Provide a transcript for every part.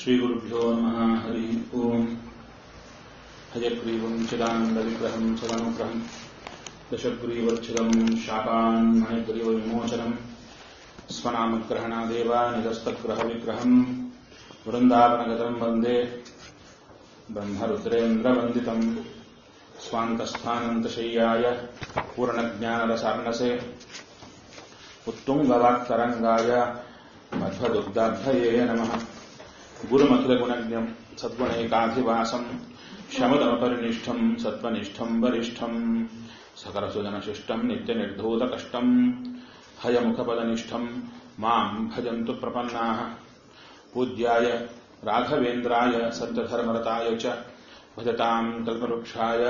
श्रीगुरुभ्यो नमः हरिः ओम् हयग्रीवम् चिदानन्दविग्रहम् सदनुग्रहम् दशग्रीवच्छिदम् शापान् मणिग्रीवविमोचनम् स्वनामग्रहणादेव निरस्तग्रहविग्रहम् वृन्दावनगतम् वन्दे ब्रह्मरुद्रेन्द्रवन्दितम् स्वान्तस्थानन्तशय्याय पूर्णज्ञानरसार्णसे उत्तुङ्गवाक्तरङ्गाय मध्वदुग्धाभये नमः गुरुमखिलगुणज्ञम् सद्गुणैकाधिवासम् शमदमपरिनिष्ठम् सत्त्वनिष्ठम् वरिष्ठम् सकलसुजनशिष्टम् नित्यनिर्धूतकष्टम् हयमुखपदनिष्ठम् माम् भजन्तु प्रपन्नाः पूज्याय राघवेन्द्राय सत्यधर्मरताय च भजताम् कल्पवृक्षाय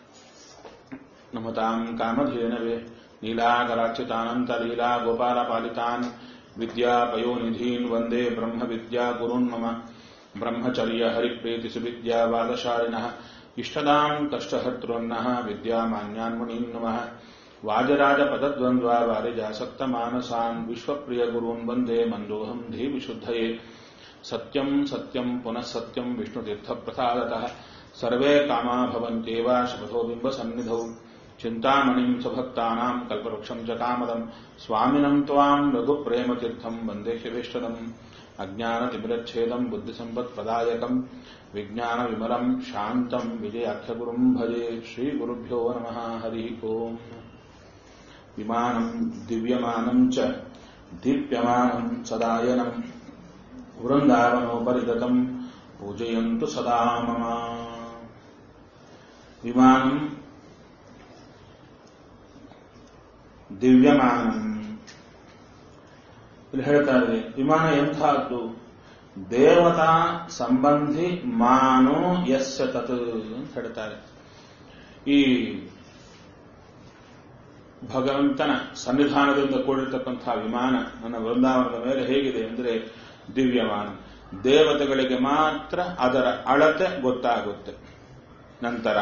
नमताम् कामधेनवे नीलाकराच्युतानन्तलीला गोपालपालितान् विद्यापयोनिधीन् वन्दे ब्रह्मविद्यागुरून् मम ब्रह्मचर्य हरिप्रीतिसुविद्यावादशालिनः इष्टदाम् कष्टहर्तॄन्नः विद्यामान्यान् मुनीन् नमः वाजराजपदद्वन्द्वा वारिजासक्तमानसान् विश्वप्रियगुरून् वन्दे मन्दोऽहम् धीविशुद्धये सत्यम् सत्यम् पुनः सत्यम् विष्णुतीर्थप्रसादतः सर्वे कामा भवन्त्येव शपथो बिम्बसन्निधौ चिन्तामणिम् सुभक्तानाम् कल्पवृक्षम् च कामदम् स्वामिनम् त्वाम् रघुप्रेमतीर्थम् वन्दे शिवेष्टदम् अज्ञानतिमिरच्छेदम् बुद्धिसम्पत्प्रदायकम् विज्ञानविमलम् शान्तम् विजयाख्यगुरुम् भजे श्रीगुरुभ्यो नमः हरिः ओम् विमानम् दिव्यमानम् च दीप्यमानम् सदायनम् वृन्दावनोपरिगतम् पूजयन्तु सदा मम विमानम् ದಿವ್ಯಮಾನಂ ಇಲ್ಲಿ ಹೇಳ್ತಾರೆ ವಿಮಾನ ಎಂಥದ್ದು ದೇವತಾ ಸಂಬಂಧಿ ಮಾನೋ ಯಸ್ಯ ತತ್ ಅಂತ ಹೇಳ್ತಾರೆ ಈ ಭಗವಂತನ ಸನ್ನಿಧಾನದಿಂದ ಕೂಡಿರ್ತಕ್ಕಂತಹ ವಿಮಾನ ನನ್ನ ವೃಂದಾವನದ ಮೇಲೆ ಹೇಗಿದೆ ಅಂದರೆ ದಿವ್ಯಮಾನ ದೇವತೆಗಳಿಗೆ ಮಾತ್ರ ಅದರ ಅಳತೆ ಗೊತ್ತಾಗುತ್ತೆ ನಂತರ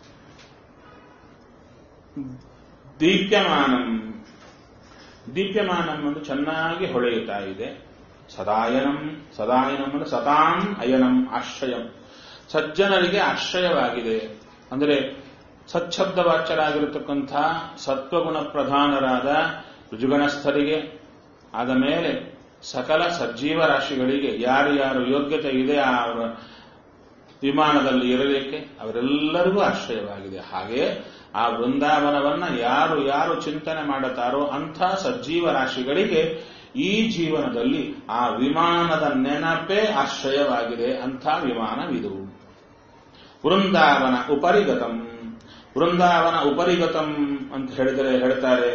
ದೀಪ್ಯಮಾನಂ ದೀಪ್ಯಮಾನಂ ಒಂದು ಚೆನ್ನಾಗಿ ಹೊಳೆಯುತ್ತಾ ಇದೆ ಸದಾಯನಂ ಸದಾಯನಂ ಅಂದ್ರೆ ಸತಾಂ ಅಯನಂ ಆಶ್ರಯಂ ಸಜ್ಜನರಿಗೆ ಆಶ್ರಯವಾಗಿದೆ ಅಂದರೆ ಸಚ್ಛಬ್ದ ವಾಚ್ಯರಾಗಿರತಕ್ಕಂಥ ಸತ್ವಗುಣ ಪ್ರಧಾನರಾದ ಋಜುಗಣಸ್ಥರಿಗೆ ಆದ ಮೇಲೆ ಸಕಲ ಸಜ್ಜೀವ ರಾಶಿಗಳಿಗೆ ಯಾರು ಯಾರು ಯೋಗ್ಯತೆ ಇದೆ ಆ ವಿಮಾನದಲ್ಲಿ ಇರಲಿಕ್ಕೆ ಅವರೆಲ್ಲರಿಗೂ ಆಶ್ರಯವಾಗಿದೆ ಹಾಗೆ ಆ ವೃಂದಾವನವನ್ನ ಯಾರು ಯಾರು ಚಿಂತನೆ ಮಾಡುತ್ತಾರೋ ಅಂಥ ಸಜ್ಜೀವ ರಾಶಿಗಳಿಗೆ ಈ ಜೀವನದಲ್ಲಿ ಆ ವಿಮಾನದ ನೆನಪೇ ಆಶ್ರಯವಾಗಿದೆ ಅಂಥ ವಿಮಾನವಿದು ವೃಂದಾವನ ಉಪರಿಗತಂ ವೃಂದಾವನ ಉಪರಿಗತಂ ಅಂತ ಹೇಳಿದರೆ ಹೇಳ್ತಾರೆ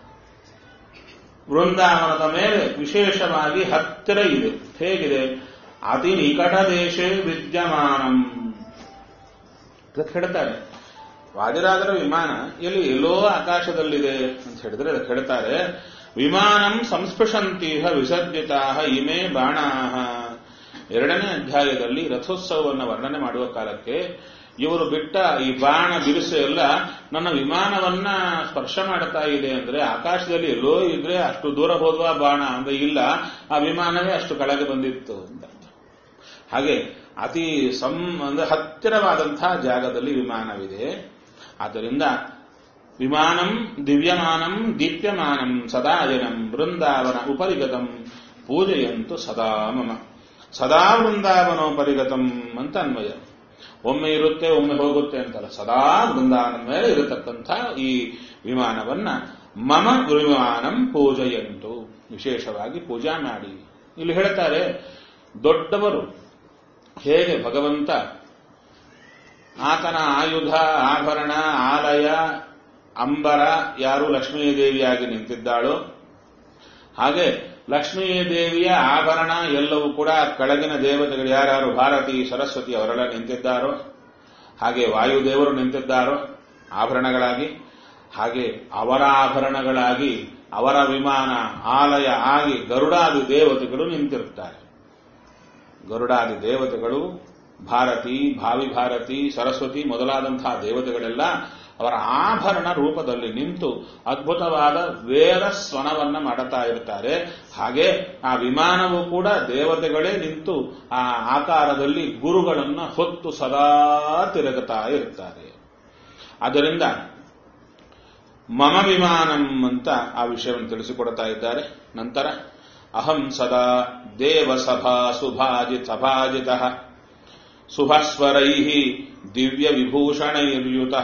ವೃಂದಾವನದ ಮೇಲೆ ವಿಶೇಷವಾಗಿ ಹತ್ತಿರ ಇದೆ ಹೇಗಿದೆ ಅತಿ ನಿಕಟ ದೇಶ ವಿದ್ಯಮಾನಂ ಹೇಳ್ತಾರೆ ವಾಜರಾಜರ ವಿಮಾನ ಎಲ್ಲಿ ಎಲ್ಲೋ ಆಕಾಶದಲ್ಲಿದೆ ಅಂತ ಹೇಳಿದ್ರೆ ಅದಕ್ಕೆ ಹೇಳ್ತಾರೆ ವಿಮಾನಂ ಸಂಸ್ಪೃಶಂತೀಹ ವಿಸರ್ಜಿತಾ ಇಮೇ ಬಾಣಾಹ ಎರಡನೇ ಅಧ್ಯಾಯದಲ್ಲಿ ರಥೋತ್ಸವವನ್ನು ವರ್ಣನೆ ಮಾಡುವ ಕಾಲಕ್ಕೆ ಇವರು ಬಿಟ್ಟ ಈ ಬಾಣ ಬಿರುಸು ಎಲ್ಲ ನನ್ನ ವಿಮಾನವನ್ನ ಸ್ಪರ್ಶ ಮಾಡ್ತಾ ಇದೆ ಅಂದ್ರೆ ಆಕಾಶದಲ್ಲಿ ಎಲ್ಲೋ ಇದ್ರೆ ಅಷ್ಟು ದೂರ ಹೋದ್ವಾ ಬಾಣ ಅಂದ್ರೆ ಇಲ್ಲ ಆ ವಿಮಾನವೇ ಅಷ್ಟು ಕೆಳಗೆ ಬಂದಿತ್ತು ಅಂತ ಹಾಗೆ ಅತಿ ಸಂ ಅಂದ್ರೆ ಹತ್ತಿರವಾದಂತಹ ಜಾಗದಲ್ಲಿ ವಿಮಾನವಿದೆ ಆದ್ದರಿಂದ ವಿಮಾನಂ ದಿವ್ಯಮಾನಂ ದೀಪ್ಯಮಾನಂ ಸದಾಯನಂ ವೃಂದಾವನ ಉಪರಿಗತಂ ಪೂಜೆಯಂತು ಸದಾ ಮಮ ಸದಾ ವೃಂದಾವನೋಪರಿಗತಂ ಅಂತ ಅನ್ವಯ ಒಮ್ಮೆ ಇರುತ್ತೆ ಒಮ್ಮೆ ಹೋಗುತ್ತೆ ಅಂತಲ್ಲ ಸದಾ ವೃಂದಾವನ ಮೇಲೆ ಇರತಕ್ಕಂಥ ಈ ವಿಮಾನವನ್ನ ಮಮ ವಿಮಾನಂ ಪೂಜೆಯಂತು ವಿಶೇಷವಾಗಿ ಪೂಜಾ ಮಾಡಿ ಇಲ್ಲಿ ಹೇಳ್ತಾರೆ ದೊಡ್ಡವರು ಹೇಗೆ ಭಗವಂತ ಆತನ ಆಯುಧ ಆಭರಣ ಆಲಯ ಅಂಬರ ಯಾರು ಲಕ್ಷ್ಮೀದೇವಿಯಾಗಿ ನಿಂತಿದ್ದಾಳೋ ಹಾಗೆ ಲಕ್ಷ್ಮೀದೇವಿಯ ಆಭರಣ ಎಲ್ಲವೂ ಕೂಡ ಕೆಳಗಿನ ದೇವತೆಗಳು ಯಾರ್ಯಾರು ಭಾರತಿ ಸರಸ್ವತಿ ಅವರೆಲ್ಲ ನಿಂತಿದ್ದಾರೋ ಹಾಗೆ ವಾಯುದೇವರು ನಿಂತಿದ್ದಾರೋ ಆಭರಣಗಳಾಗಿ ಹಾಗೆ ಅವರ ಆಭರಣಗಳಾಗಿ ಅವರ ವಿಮಾನ ಆಲಯ ಆಗಿ ಗರುಡಾದಿ ದೇವತೆಗಳು ನಿಂತಿರುತ್ತಾರೆ ಗರುಡಾದಿ ದೇವತೆಗಳು ಭಾರತಿ ಭಾವಿ ಭಾರತಿ ಸರಸ್ವತಿ ಮೊದಲಾದಂತಹ ದೇವತೆಗಳೆಲ್ಲ ಅವರ ಆಭರಣ ರೂಪದಲ್ಲಿ ನಿಂತು ಅದ್ಭುತವಾದ ವೇದ ಸ್ವನವನ್ನ ಮಾಡುತ್ತಾ ಇರ್ತಾರೆ ಹಾಗೆ ಆ ವಿಮಾನವು ಕೂಡ ದೇವತೆಗಳೇ ನಿಂತು ಆ ಆಕಾರದಲ್ಲಿ ಗುರುಗಳನ್ನ ಹೊತ್ತು ಸದಾ ತಿರುಗುತ್ತಾ ಇರ್ತಾರೆ ಅದರಿಂದ ಮಮ ವಿಮಾನಂ ಅಂತ ಆ ವಿಷಯವನ್ನು ತಿಳಿಸಿಕೊಡ್ತಾ ಇದ್ದಾರೆ ನಂತರ ಅಹಂ ಸದಾ ದೇವಸಭಾ ಸುಭಾಜಿ ಸಭಾಜಿತ ಸುಭಸ್ವರೈ ದಿವ್ಯ ವಿಭೂಷಣೈರ್ಯುತ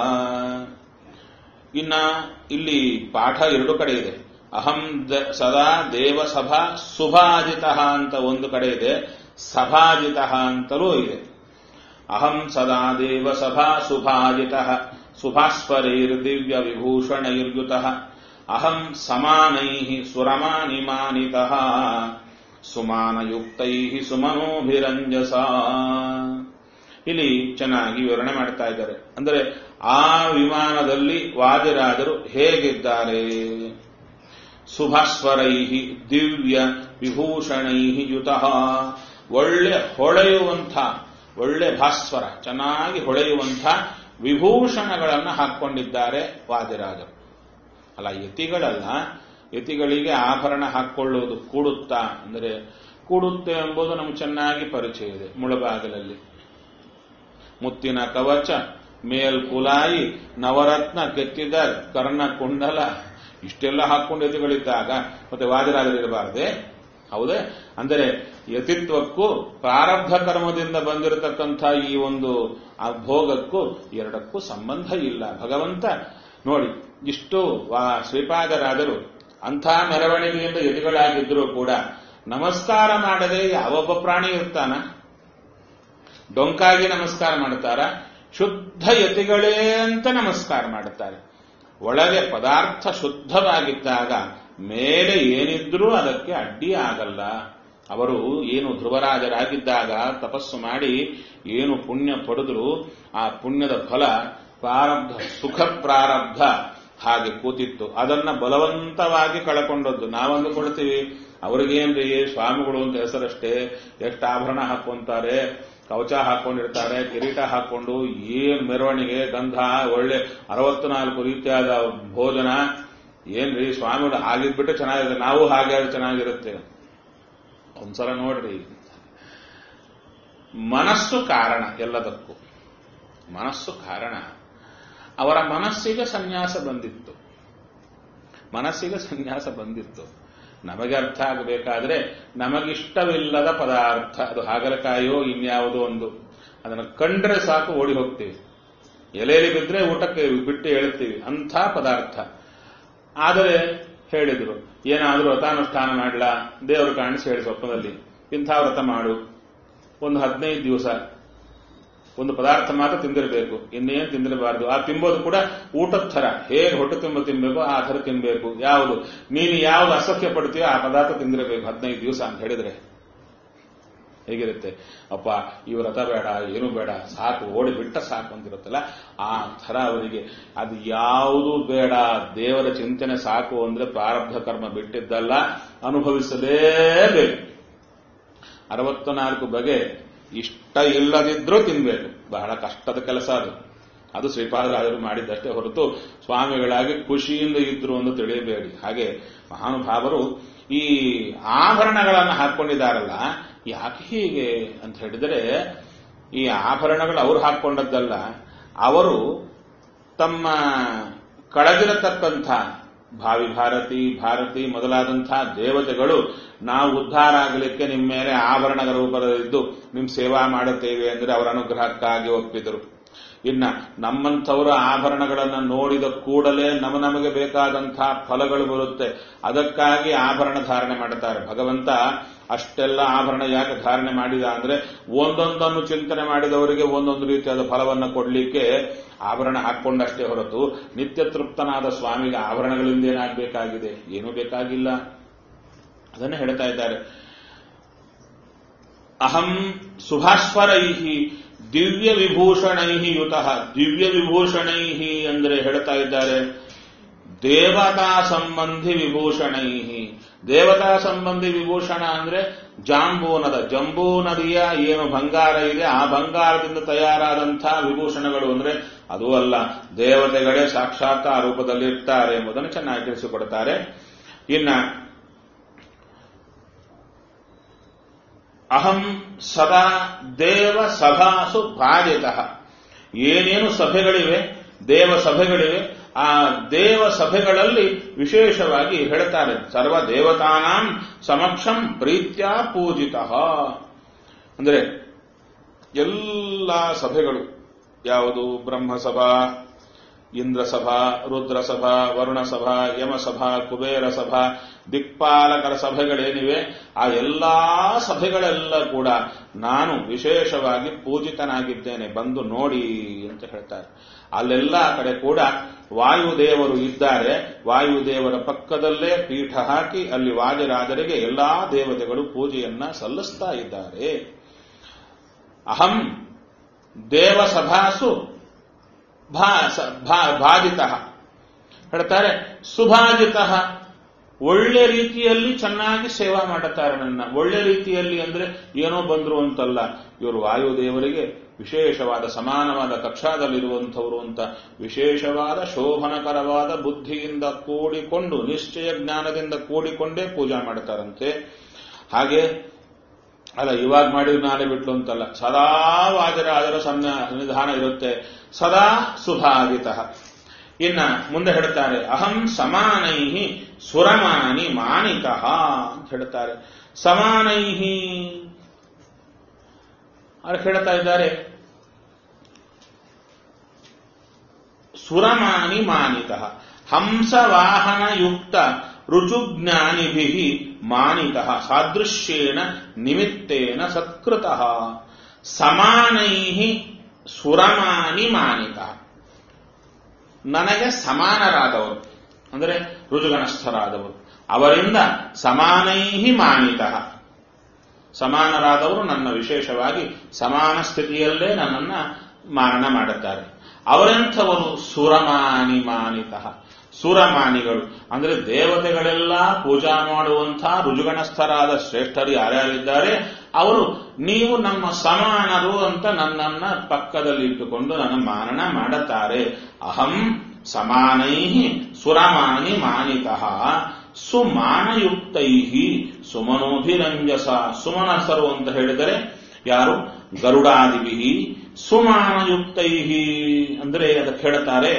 ಇನ್ನ ಇಲ್ಲಿ ಪಾಠ ಎರಡು ಕಡೆ ಇದೆ ಅಹಂ ದ- ಸದಾ ದೇವಸಭಾ ಸುಭಾಜಿತ ಅಂತ ಒಂದು ಕಡೆ ಇದೆ ಸಭಾಜಿತ ಅಂತಲೂ ಇದೆ ಅಹಂ ಸದಾ ದೇವಸಭಾ ಸುಭಾಜಿತ ಸುಭಾಸ್ವರೈರ್ದಿವ್ಯ ವಿಭೂಷಣೈರ್ಯುತ ಅಹಂ ಸಮಾನೈ ಸುರಮಾನಿಮಾನಿತ ಸುಮಾನಯುಕ್ತೈ ಸುಮನೋಭಿರಂಜಸ ಇಲ್ಲಿ ಚೆನ್ನಾಗಿ ವಿವರಣೆ ಮಾಡ್ತಾ ಇದ್ದಾರೆ ಅಂದರೆ ಆ ವಿಮಾನದಲ್ಲಿ ವಾದಿರಾಜರು ಹೇಗಿದ್ದಾರೆ ಸುಭಾಸ್ವರೈ ದಿವ್ಯ ವಿಭೂಷಣೈ ಯುತ ಒಳ್ಳೆ ಹೊಳೆಯುವಂಥ ಒಳ್ಳೆ ಭಾಸ್ವರ ಚೆನ್ನಾಗಿ ಹೊಳೆಯುವಂಥ ವಿಭೂಷಣಗಳನ್ನು ಹಾಕ್ಕೊಂಡಿದ್ದಾರೆ ವಾದಿರಾಜರು ಅಲ್ಲ ಯತಿಗಳಲ್ಲ ಯತಿಗಳಿಗೆ ಆಭರಣ ಹಾಕ್ಕೊಳ್ಳುವುದು ಕೂಡುತ್ತಾ ಅಂದರೆ ಕೂಡುತ್ತೆ ಎಂಬುದು ನಮ್ಗೆ ಚೆನ್ನಾಗಿ ಪರಿಚಯ ಇದೆ ಮುಳಬಾಗಿಲಲ್ಲಿ ಮುತ್ತಿನ ಕವಚ ಮೇಲ್ಕುಲಾಯಿ ನವರತ್ನ ಕೆತ್ತಿದ ಕರ್ಣ ಕುಂಡಲ ಇಷ್ಟೆಲ್ಲ ಹಾಕೊಂಡು ಯತಿಗಳಿದ್ದಾಗ ಮತ್ತೆ ವಾದಿರಾಜರಿರಬಾರದೆ ಹೌದೇ ಅಂದರೆ ಯತಿತ್ವಕ್ಕೂ ಪ್ರಾರಬ್ಧ ಕರ್ಮದಿಂದ ಬಂದಿರತಕ್ಕಂಥ ಈ ಒಂದು ಆ ಭೋಗಕ್ಕೂ ಎರಡಕ್ಕೂ ಸಂಬಂಧ ಇಲ್ಲ ಭಗವಂತ ನೋಡಿ ಇಷ್ಟು ವಾ ಶ್ರೀಪಾದರಾದರು ಅಂಥ ಮೆರವಣಿಗೆಯಿಂದ ಯತಿಗಳಾಗಿದ್ರೂ ಕೂಡ ನಮಸ್ಕಾರ ಮಾಡದೆ ಯಾವೊಬ್ಬ ಪ್ರಾಣಿ ಇರ್ತಾನ ಡೊಂಕಾಗಿ ನಮಸ್ಕಾರ ಮಾಡ್ತಾರ ಶುದ್ಧ ಯತಿಗಳೇ ಅಂತ ನಮಸ್ಕಾರ ಮಾಡುತ್ತಾರೆ ಒಳಗೆ ಪದಾರ್ಥ ಶುದ್ಧವಾಗಿದ್ದಾಗ ಮೇಲೆ ಏನಿದ್ರೂ ಅದಕ್ಕೆ ಅಡ್ಡಿ ಆಗಲ್ಲ ಅವರು ಏನು ಧ್ರುವರಾಜರಾಗಿದ್ದಾಗ ತಪಸ್ಸು ಮಾಡಿ ಏನು ಪುಣ್ಯ ಪಡೆದ್ರು ಆ ಪುಣ್ಯದ ಫಲ ಪ್ರಾರಬ್ಧ ಸುಖ ಪ್ರಾರಬ್ಧ ಹಾಗೆ ಕೂತಿತ್ತು ಅದನ್ನ ಬಲವಂತವಾಗಿ ಕಳ್ಕೊಂಡದ್ದು ನಾವು ಅಂದುಕೊಳ್ತೀವಿ ಅವ್ರಿಗೇನ್ರಿ ಸ್ವಾಮಿಗಳು ಅಂತ ಹೆಸರಷ್ಟೇ ಎಷ್ಟು ಆಭರಣ ಹಾಕೊಂತಾರೆ ಕವಚ ಹಾಕೊಂಡಿರ್ತಾರೆ ಕಿರೀಟ ಹಾಕೊಂಡು ಏನ್ ಮೆರವಣಿಗೆ ಗಂಧ ಒಳ್ಳೆ ಅರವತ್ನಾಲ್ಕು ರೀತಿಯಾದ ಭೋಜನ ಏನ್ರಿ ಸ್ವಾಮಿಗಳು ಆಗಿದ್ಬಿಟ್ಟು ಚೆನ್ನಾಗಿದೆ ನಾವು ಹಾಗೆ ಆದ್ರೆ ಚೆನ್ನಾಗಿರುತ್ತೆ ಒಂದ್ಸಲ ನೋಡ್ರಿ ಮನಸ್ಸು ಕಾರಣ ಎಲ್ಲದಕ್ಕೂ ಮನಸ್ಸು ಕಾರಣ ಅವರ ಮನಸ್ಸಿಗೆ ಸನ್ಯಾಸ ಬಂದಿತ್ತು ಮನಸ್ಸಿಗೆ ಸನ್ಯಾಸ ಬಂದಿತ್ತು ನಮಗೆ ಅರ್ಥ ಆಗಬೇಕಾದ್ರೆ ನಮಗಿಷ್ಟವಿಲ್ಲದ ಪದಾರ್ಥ ಅದು ಹಾಗಲಕಾಯೋ ಇನ್ಯಾವುದೋ ಒಂದು ಅದನ್ನು ಕಂಡ್ರೆ ಸಾಕು ಓಡಿ ಹೋಗ್ತೀವಿ ಎಲೆಯಲ್ಲಿ ಬಿದ್ದರೆ ಊಟಕ್ಕೆ ಬಿಟ್ಟು ಹೇಳ್ತೀವಿ ಅಂಥ ಪದಾರ್ಥ ಆದರೆ ಹೇಳಿದ್ರು ಏನಾದರೂ ವ್ರತಾನುಷ್ಠಾನ ಮಾಡಲಾ ದೇವರು ಕಾಣಿಸಿ ಹೇಳಿ ಸ್ವಪ್ನದಲ್ಲಿ ಇಂಥ ವ್ರತ ಮಾಡು ಒಂದು ಹದಿನೈದು ದಿವಸ ಒಂದು ಪದಾರ್ಥ ಮಾತ್ರ ತಿಂದಿರಬೇಕು ಇನ್ನೇನು ತಿಂದಿರಬಾರದು ಆ ತಿಂಬೋದು ಕೂಡ ಊಟದ ಥರ ಹೇಗೆ ಹೊಟ್ಟೆ ತುಂಬ ತಿನ್ಬೇಕು ಆ ಥರ ತಿನ್ಬೇಕು ಯಾವುದು ನೀನು ಯಾವ್ದು ಅಸಹ್ಯ ಪಡ್ತೀಯೋ ಆ ಪದಾರ್ಥ ತಿಂದಿರಬೇಕು ಹದಿನೈದು ದಿವಸ ಅಂತ ಹೇಳಿದ್ರೆ ಹೇಗಿರುತ್ತೆ ಅಪ್ಪ ಈ ವ್ರತ ಬೇಡ ಏನು ಬೇಡ ಸಾಕು ಓಡಿ ಬಿಟ್ಟ ಸಾಕು ಅಂತಿರುತ್ತಲ್ಲ ಆ ಥರ ಅವರಿಗೆ ಅದು ಯಾವುದು ಬೇಡ ದೇವರ ಚಿಂತನೆ ಸಾಕು ಅಂದ್ರೆ ಪ್ರಾರಬ್ಧ ಕರ್ಮ ಬಿಟ್ಟಿದ್ದಲ್ಲ ಅನುಭವಿಸಲೇಬೇಕು ಅರವತ್ತು ನಾಲ್ಕು ಬಗೆ ಇಷ್ಟ ಇಲ್ಲದಿದ್ರೂ ತಿನ್ಬೇಕು ಬಹಳ ಕಷ್ಟದ ಕೆಲಸ ಅದು ಅದು ಶ್ರೀಪಾದರಾಜರು ಮಾಡಿದ್ದಷ್ಟೇ ಹೊರತು ಸ್ವಾಮಿಗಳಾಗಿ ಖುಷಿಯಿಂದ ಇದ್ರು ಎಂದು ತಿಳಿಯಬೇಡಿ ಹಾಗೆ ಮಹಾನುಭಾವರು ಈ ಆಭರಣಗಳನ್ನು ಹಾಕೊಂಡಿದ್ದಾರಲ್ಲ ಯಾಕೆ ಹೀಗೆ ಅಂತ ಹೇಳಿದರೆ ಈ ಆಭರಣಗಳು ಅವ್ರು ಹಾಕೊಂಡದ್ದಲ್ಲ ಅವರು ತಮ್ಮ ಕಳೆದಿರತಕ್ಕಂಥ ಭಾವಿ ಭಾರತಿ ಭಾರತಿ ಮೊದಲಾದಂಥ ದೇವತೆಗಳು ನಾವು ಉದ್ಧಾರ ಆಗಲಿಕ್ಕೆ ನಿಮ್ಮ ಮೇಲೆ ಆಭರಣಗಳ ರೂಪದಲ್ಲಿದ್ದು ನಿಮ್ಮ ಸೇವಾ ಮಾಡುತ್ತೇವೆ ಅಂದರೆ ಅವರ ಅನುಗ್ರಹಕ್ಕಾಗಿ ಒಪ್ಪಿದರು ಇನ್ನ ನಮ್ಮಂಥವರ ಆಭರಣಗಳನ್ನು ನೋಡಿದ ಕೂಡಲೇ ನಮ ನಮಗೆ ಬೇಕಾದಂತಹ ಫಲಗಳು ಬರುತ್ತೆ ಅದಕ್ಕಾಗಿ ಆಭರಣ ಧಾರಣೆ ಮಾಡುತ್ತಾರೆ ಭಗವಂತ ಅಷ್ಟೆಲ್ಲ ಆಭರಣ ಯಾಕೆ ಧಾರಣೆ ಮಾಡಿದ ಅಂದ್ರೆ ಒಂದೊಂದನ್ನು ಚಿಂತನೆ ಮಾಡಿದವರಿಗೆ ಒಂದೊಂದು ರೀತಿಯಾದ ಫಲವನ್ನು ಕೊಡಲಿಕ್ಕೆ ಆಭರಣ ಹಾಕೊಂಡಷ್ಟೇ ಹೊರತು ನಿತ್ಯ ತೃಪ್ತನಾದ ಸ್ವಾಮಿಗೆ ಆಭರಣಗಳಿಂದ ಏನಾಗಬೇಕಾಗಿದೆ ಏನೂ ಬೇಕಾಗಿಲ್ಲ ಅದನ್ನು ಹೇಳ್ತಾ ಇದ್ದಾರೆ ಅಹಂ ಸುಭಾಸ್ವರೈ ದಿವ್ಯ ವಿಭೂಷಣೈ ಯುತ ದಿವ್ಯ ವಿಭೂಷಣೈ ಅಂದ್ರೆ ಹೇಳ್ತಾ ಇದ್ದಾರೆ ದೇವತಾ ಸಂಬಂಧಿ ವಿಭೂಷಣೈ ದೇವತಾ ಸಂಬಂಧಿ ವಿಭೂಷಣ ಅಂದ್ರೆ ಜಾಂಬೂನದ ಜಂಬೂ ನದಿಯ ಏನು ಬಂಗಾರ ಇದೆ ಆ ಬಂಗಾರದಿಂದ ತಯಾರಾದಂತಹ ವಿಭೂಷಣಗಳು ಅಂದ್ರೆ ಅದೂ ಅಲ್ಲ ದೇವತೆಗಳೇ ಸಾಕ್ಷಾತ್ ಆ ರೂಪದಲ್ಲಿ ಇರ್ತಾರೆ ಎಂಬುದನ್ನು ಚೆನ್ನಾಗಿ ತಿಳಿಸಿಕೊಡ್ತಾರೆ ಇನ್ನ ಅಹಂ ಸದಾ ದೇವ ಸಭಾಸು ಬಾಧಿತ ಏನೇನು ಸಭೆಗಳಿವೆ ದೇವ ಸಭೆಗಳಿವೆ ಆ ದೇವ ಸಭೆಗಳಲ್ಲಿ ವಿಶೇಷವಾಗಿ ಹೇಳ್ತಾರೆ ಸರ್ವ ದೇವತಾನಾಂ ಸಮಕ್ಷಂ ಪ್ರೀತ್ಯ ಪೂಜಿತ ಅಂದ್ರೆ ಎಲ್ಲ ಸಭೆಗಳು ಯಾವುದು ಬ್ರಹ್ಮಸಭಾ ಇಂದ್ರಸಭಾ ರುದ್ರಸಭಾ ವರುಣಸಭಾ ಯಮಸಭಾ ಕುಬೇರ ಸಭಾ ದಿಕ್ಪಾಲಕರ ಸಭೆಗಳೇನಿವೆ ಆ ಎಲ್ಲಾ ಸಭೆಗಳೆಲ್ಲ ಕೂಡ ನಾನು ವಿಶೇಷವಾಗಿ ಪೂಜಿತನಾಗಿದ್ದೇನೆ ಬಂದು ನೋಡಿ ಅಂತ ಹೇಳ್ತಾರೆ ಅಲ್ಲೆಲ್ಲ ಕಡೆ ಕೂಡ ವಾಯುದೇವರು ಇದ್ದಾರೆ ವಾಯುದೇವರ ಪಕ್ಕದಲ್ಲೇ ಪೀಠ ಹಾಕಿ ಅಲ್ಲಿ ವಾದಿರಾಜರಿಗೆ ಎಲ್ಲಾ ದೇವತೆಗಳು ಪೂಜೆಯನ್ನ ಸಲ್ಲಿಸ್ತಾ ಇದ್ದಾರೆ ಅಹಂ ದೇವಸಭಾಸು ಬಾಧಿತ ಹೇಳ್ತಾರೆ ಸುಭಾಜಿತ ಒಳ್ಳೆ ರೀತಿಯಲ್ಲಿ ಚೆನ್ನಾಗಿ ಸೇವಾ ಮಾಡುತ್ತಾರೆ ನನ್ನ ಒಳ್ಳೆ ರೀತಿಯಲ್ಲಿ ಅಂದ್ರೆ ಏನೋ ಬಂದ್ರು ಅಂತಲ್ಲ ಇವರು ವಾಯುದೇವರಿಗೆ ವಿಶೇಷವಾದ ಸಮಾನವಾದ ಕಕ್ಷಾದಲ್ಲಿರುವಂಥವರು ಅಂತ ವಿಶೇಷವಾದ ಶೋಭನಕರವಾದ ಬುದ್ಧಿಯಿಂದ ಕೂಡಿಕೊಂಡು ನಿಶ್ಚಯ ಜ್ಞಾನದಿಂದ ಕೂಡಿಕೊಂಡೇ ಪೂಜೆ ಮಾಡ್ತಾರಂತೆ ಹಾಗೆ ಅಲ್ಲ ಇವಾಗ ಮಾಡಿದ್ರೆ ನಾಳೆ ಬಿಟ್ಲು ಅಂತಲ್ಲ ಸದಾ ವಾಜರ ಅದರ ಸನ್ನ ನಿಧಾನ ಇರುತ್ತೆ ಸದಾ ಸುಭಾಗಿತ ಇನ್ನ ಮುಂದೆ ಹೇಳ್ತಾರೆ ಅಹಂ ಸಮಾನೈ ಸುರಮಾನಿ ಮಾನಿಕ ಅಂತ ಹೇಳ್ತಾರೆ ಸಮಾನೈ ಅವ್ರು ಹೇಳ್ತಾ ಇದ್ದಾರೆ ಸುರಮಾನಿ ಮಾನಿಕ ಹಂಸವಾಹನಯುಕ್ತ ರುಚುಜ್ಞಾನಿಭಿ ಮಾನಿಕ ಸಾದೃಶ್ಯೇಣ ನಿಮಿತ್ತೇನ ಸತ್ಕೃತ ಸಮಾನೈ ಸುರಮಾನಿ ಮಾನಿಕ ನನಗೆ ಸಮಾನರಾದವರು ಅಂದರೆ ರುಜುಗಣಸ್ಥರಾದವರು ಅವರಿಂದ ಸಮಾನೈ ಮಾನಿತ ಸಮಾನರಾದವರು ನನ್ನ ವಿಶೇಷವಾಗಿ ಸಮಾನ ಸ್ಥಿತಿಯಲ್ಲೇ ನನ್ನನ್ನ ಮಾನನ ಮಾಡುತ್ತಾರೆ ಅವರೆಂಥವರು ಸುರಮಾನಿ ಮಾನಿತ ಸುರಮಾನಿಗಳು ಅಂದ್ರೆ ದೇವತೆಗಳೆಲ್ಲ ಪೂಜಾ ಮಾಡುವಂತಹ ರುಜುಗಣಸ್ಥರಾದ ಶ್ರೇಷ್ಠರು ಯಾರ್ಯಾರಿದ್ದಾರೆ ಅವರು ನೀವು ನಮ್ಮ ಸಮಾನರು ಅಂತ ನನ್ನನ್ನ ಪಕ್ಕದಲ್ಲಿ ಇಟ್ಟುಕೊಂಡು ನನ್ನ ಮಾನನ ಮಾಡುತ್ತಾರೆ ಅಹಂ ಸಮಾನೈ ಸುರಮಾನಿ ಮಾನಿತಃ ಸುಮಾನಯುಕ್ತೈ ಸುಮನೋಭಿರಂಜಸ ಸುಮನಸರು ಅಂತ ಹೇಳಿದರೆ ಯಾರು ಗರುಡಾದಿಭಿ ಸುಮಾನಯುಕ್ತೈ ಅಂದ್ರೆ ಅದಕ್ಕೆ ಹೇಳ್ತಾರೆ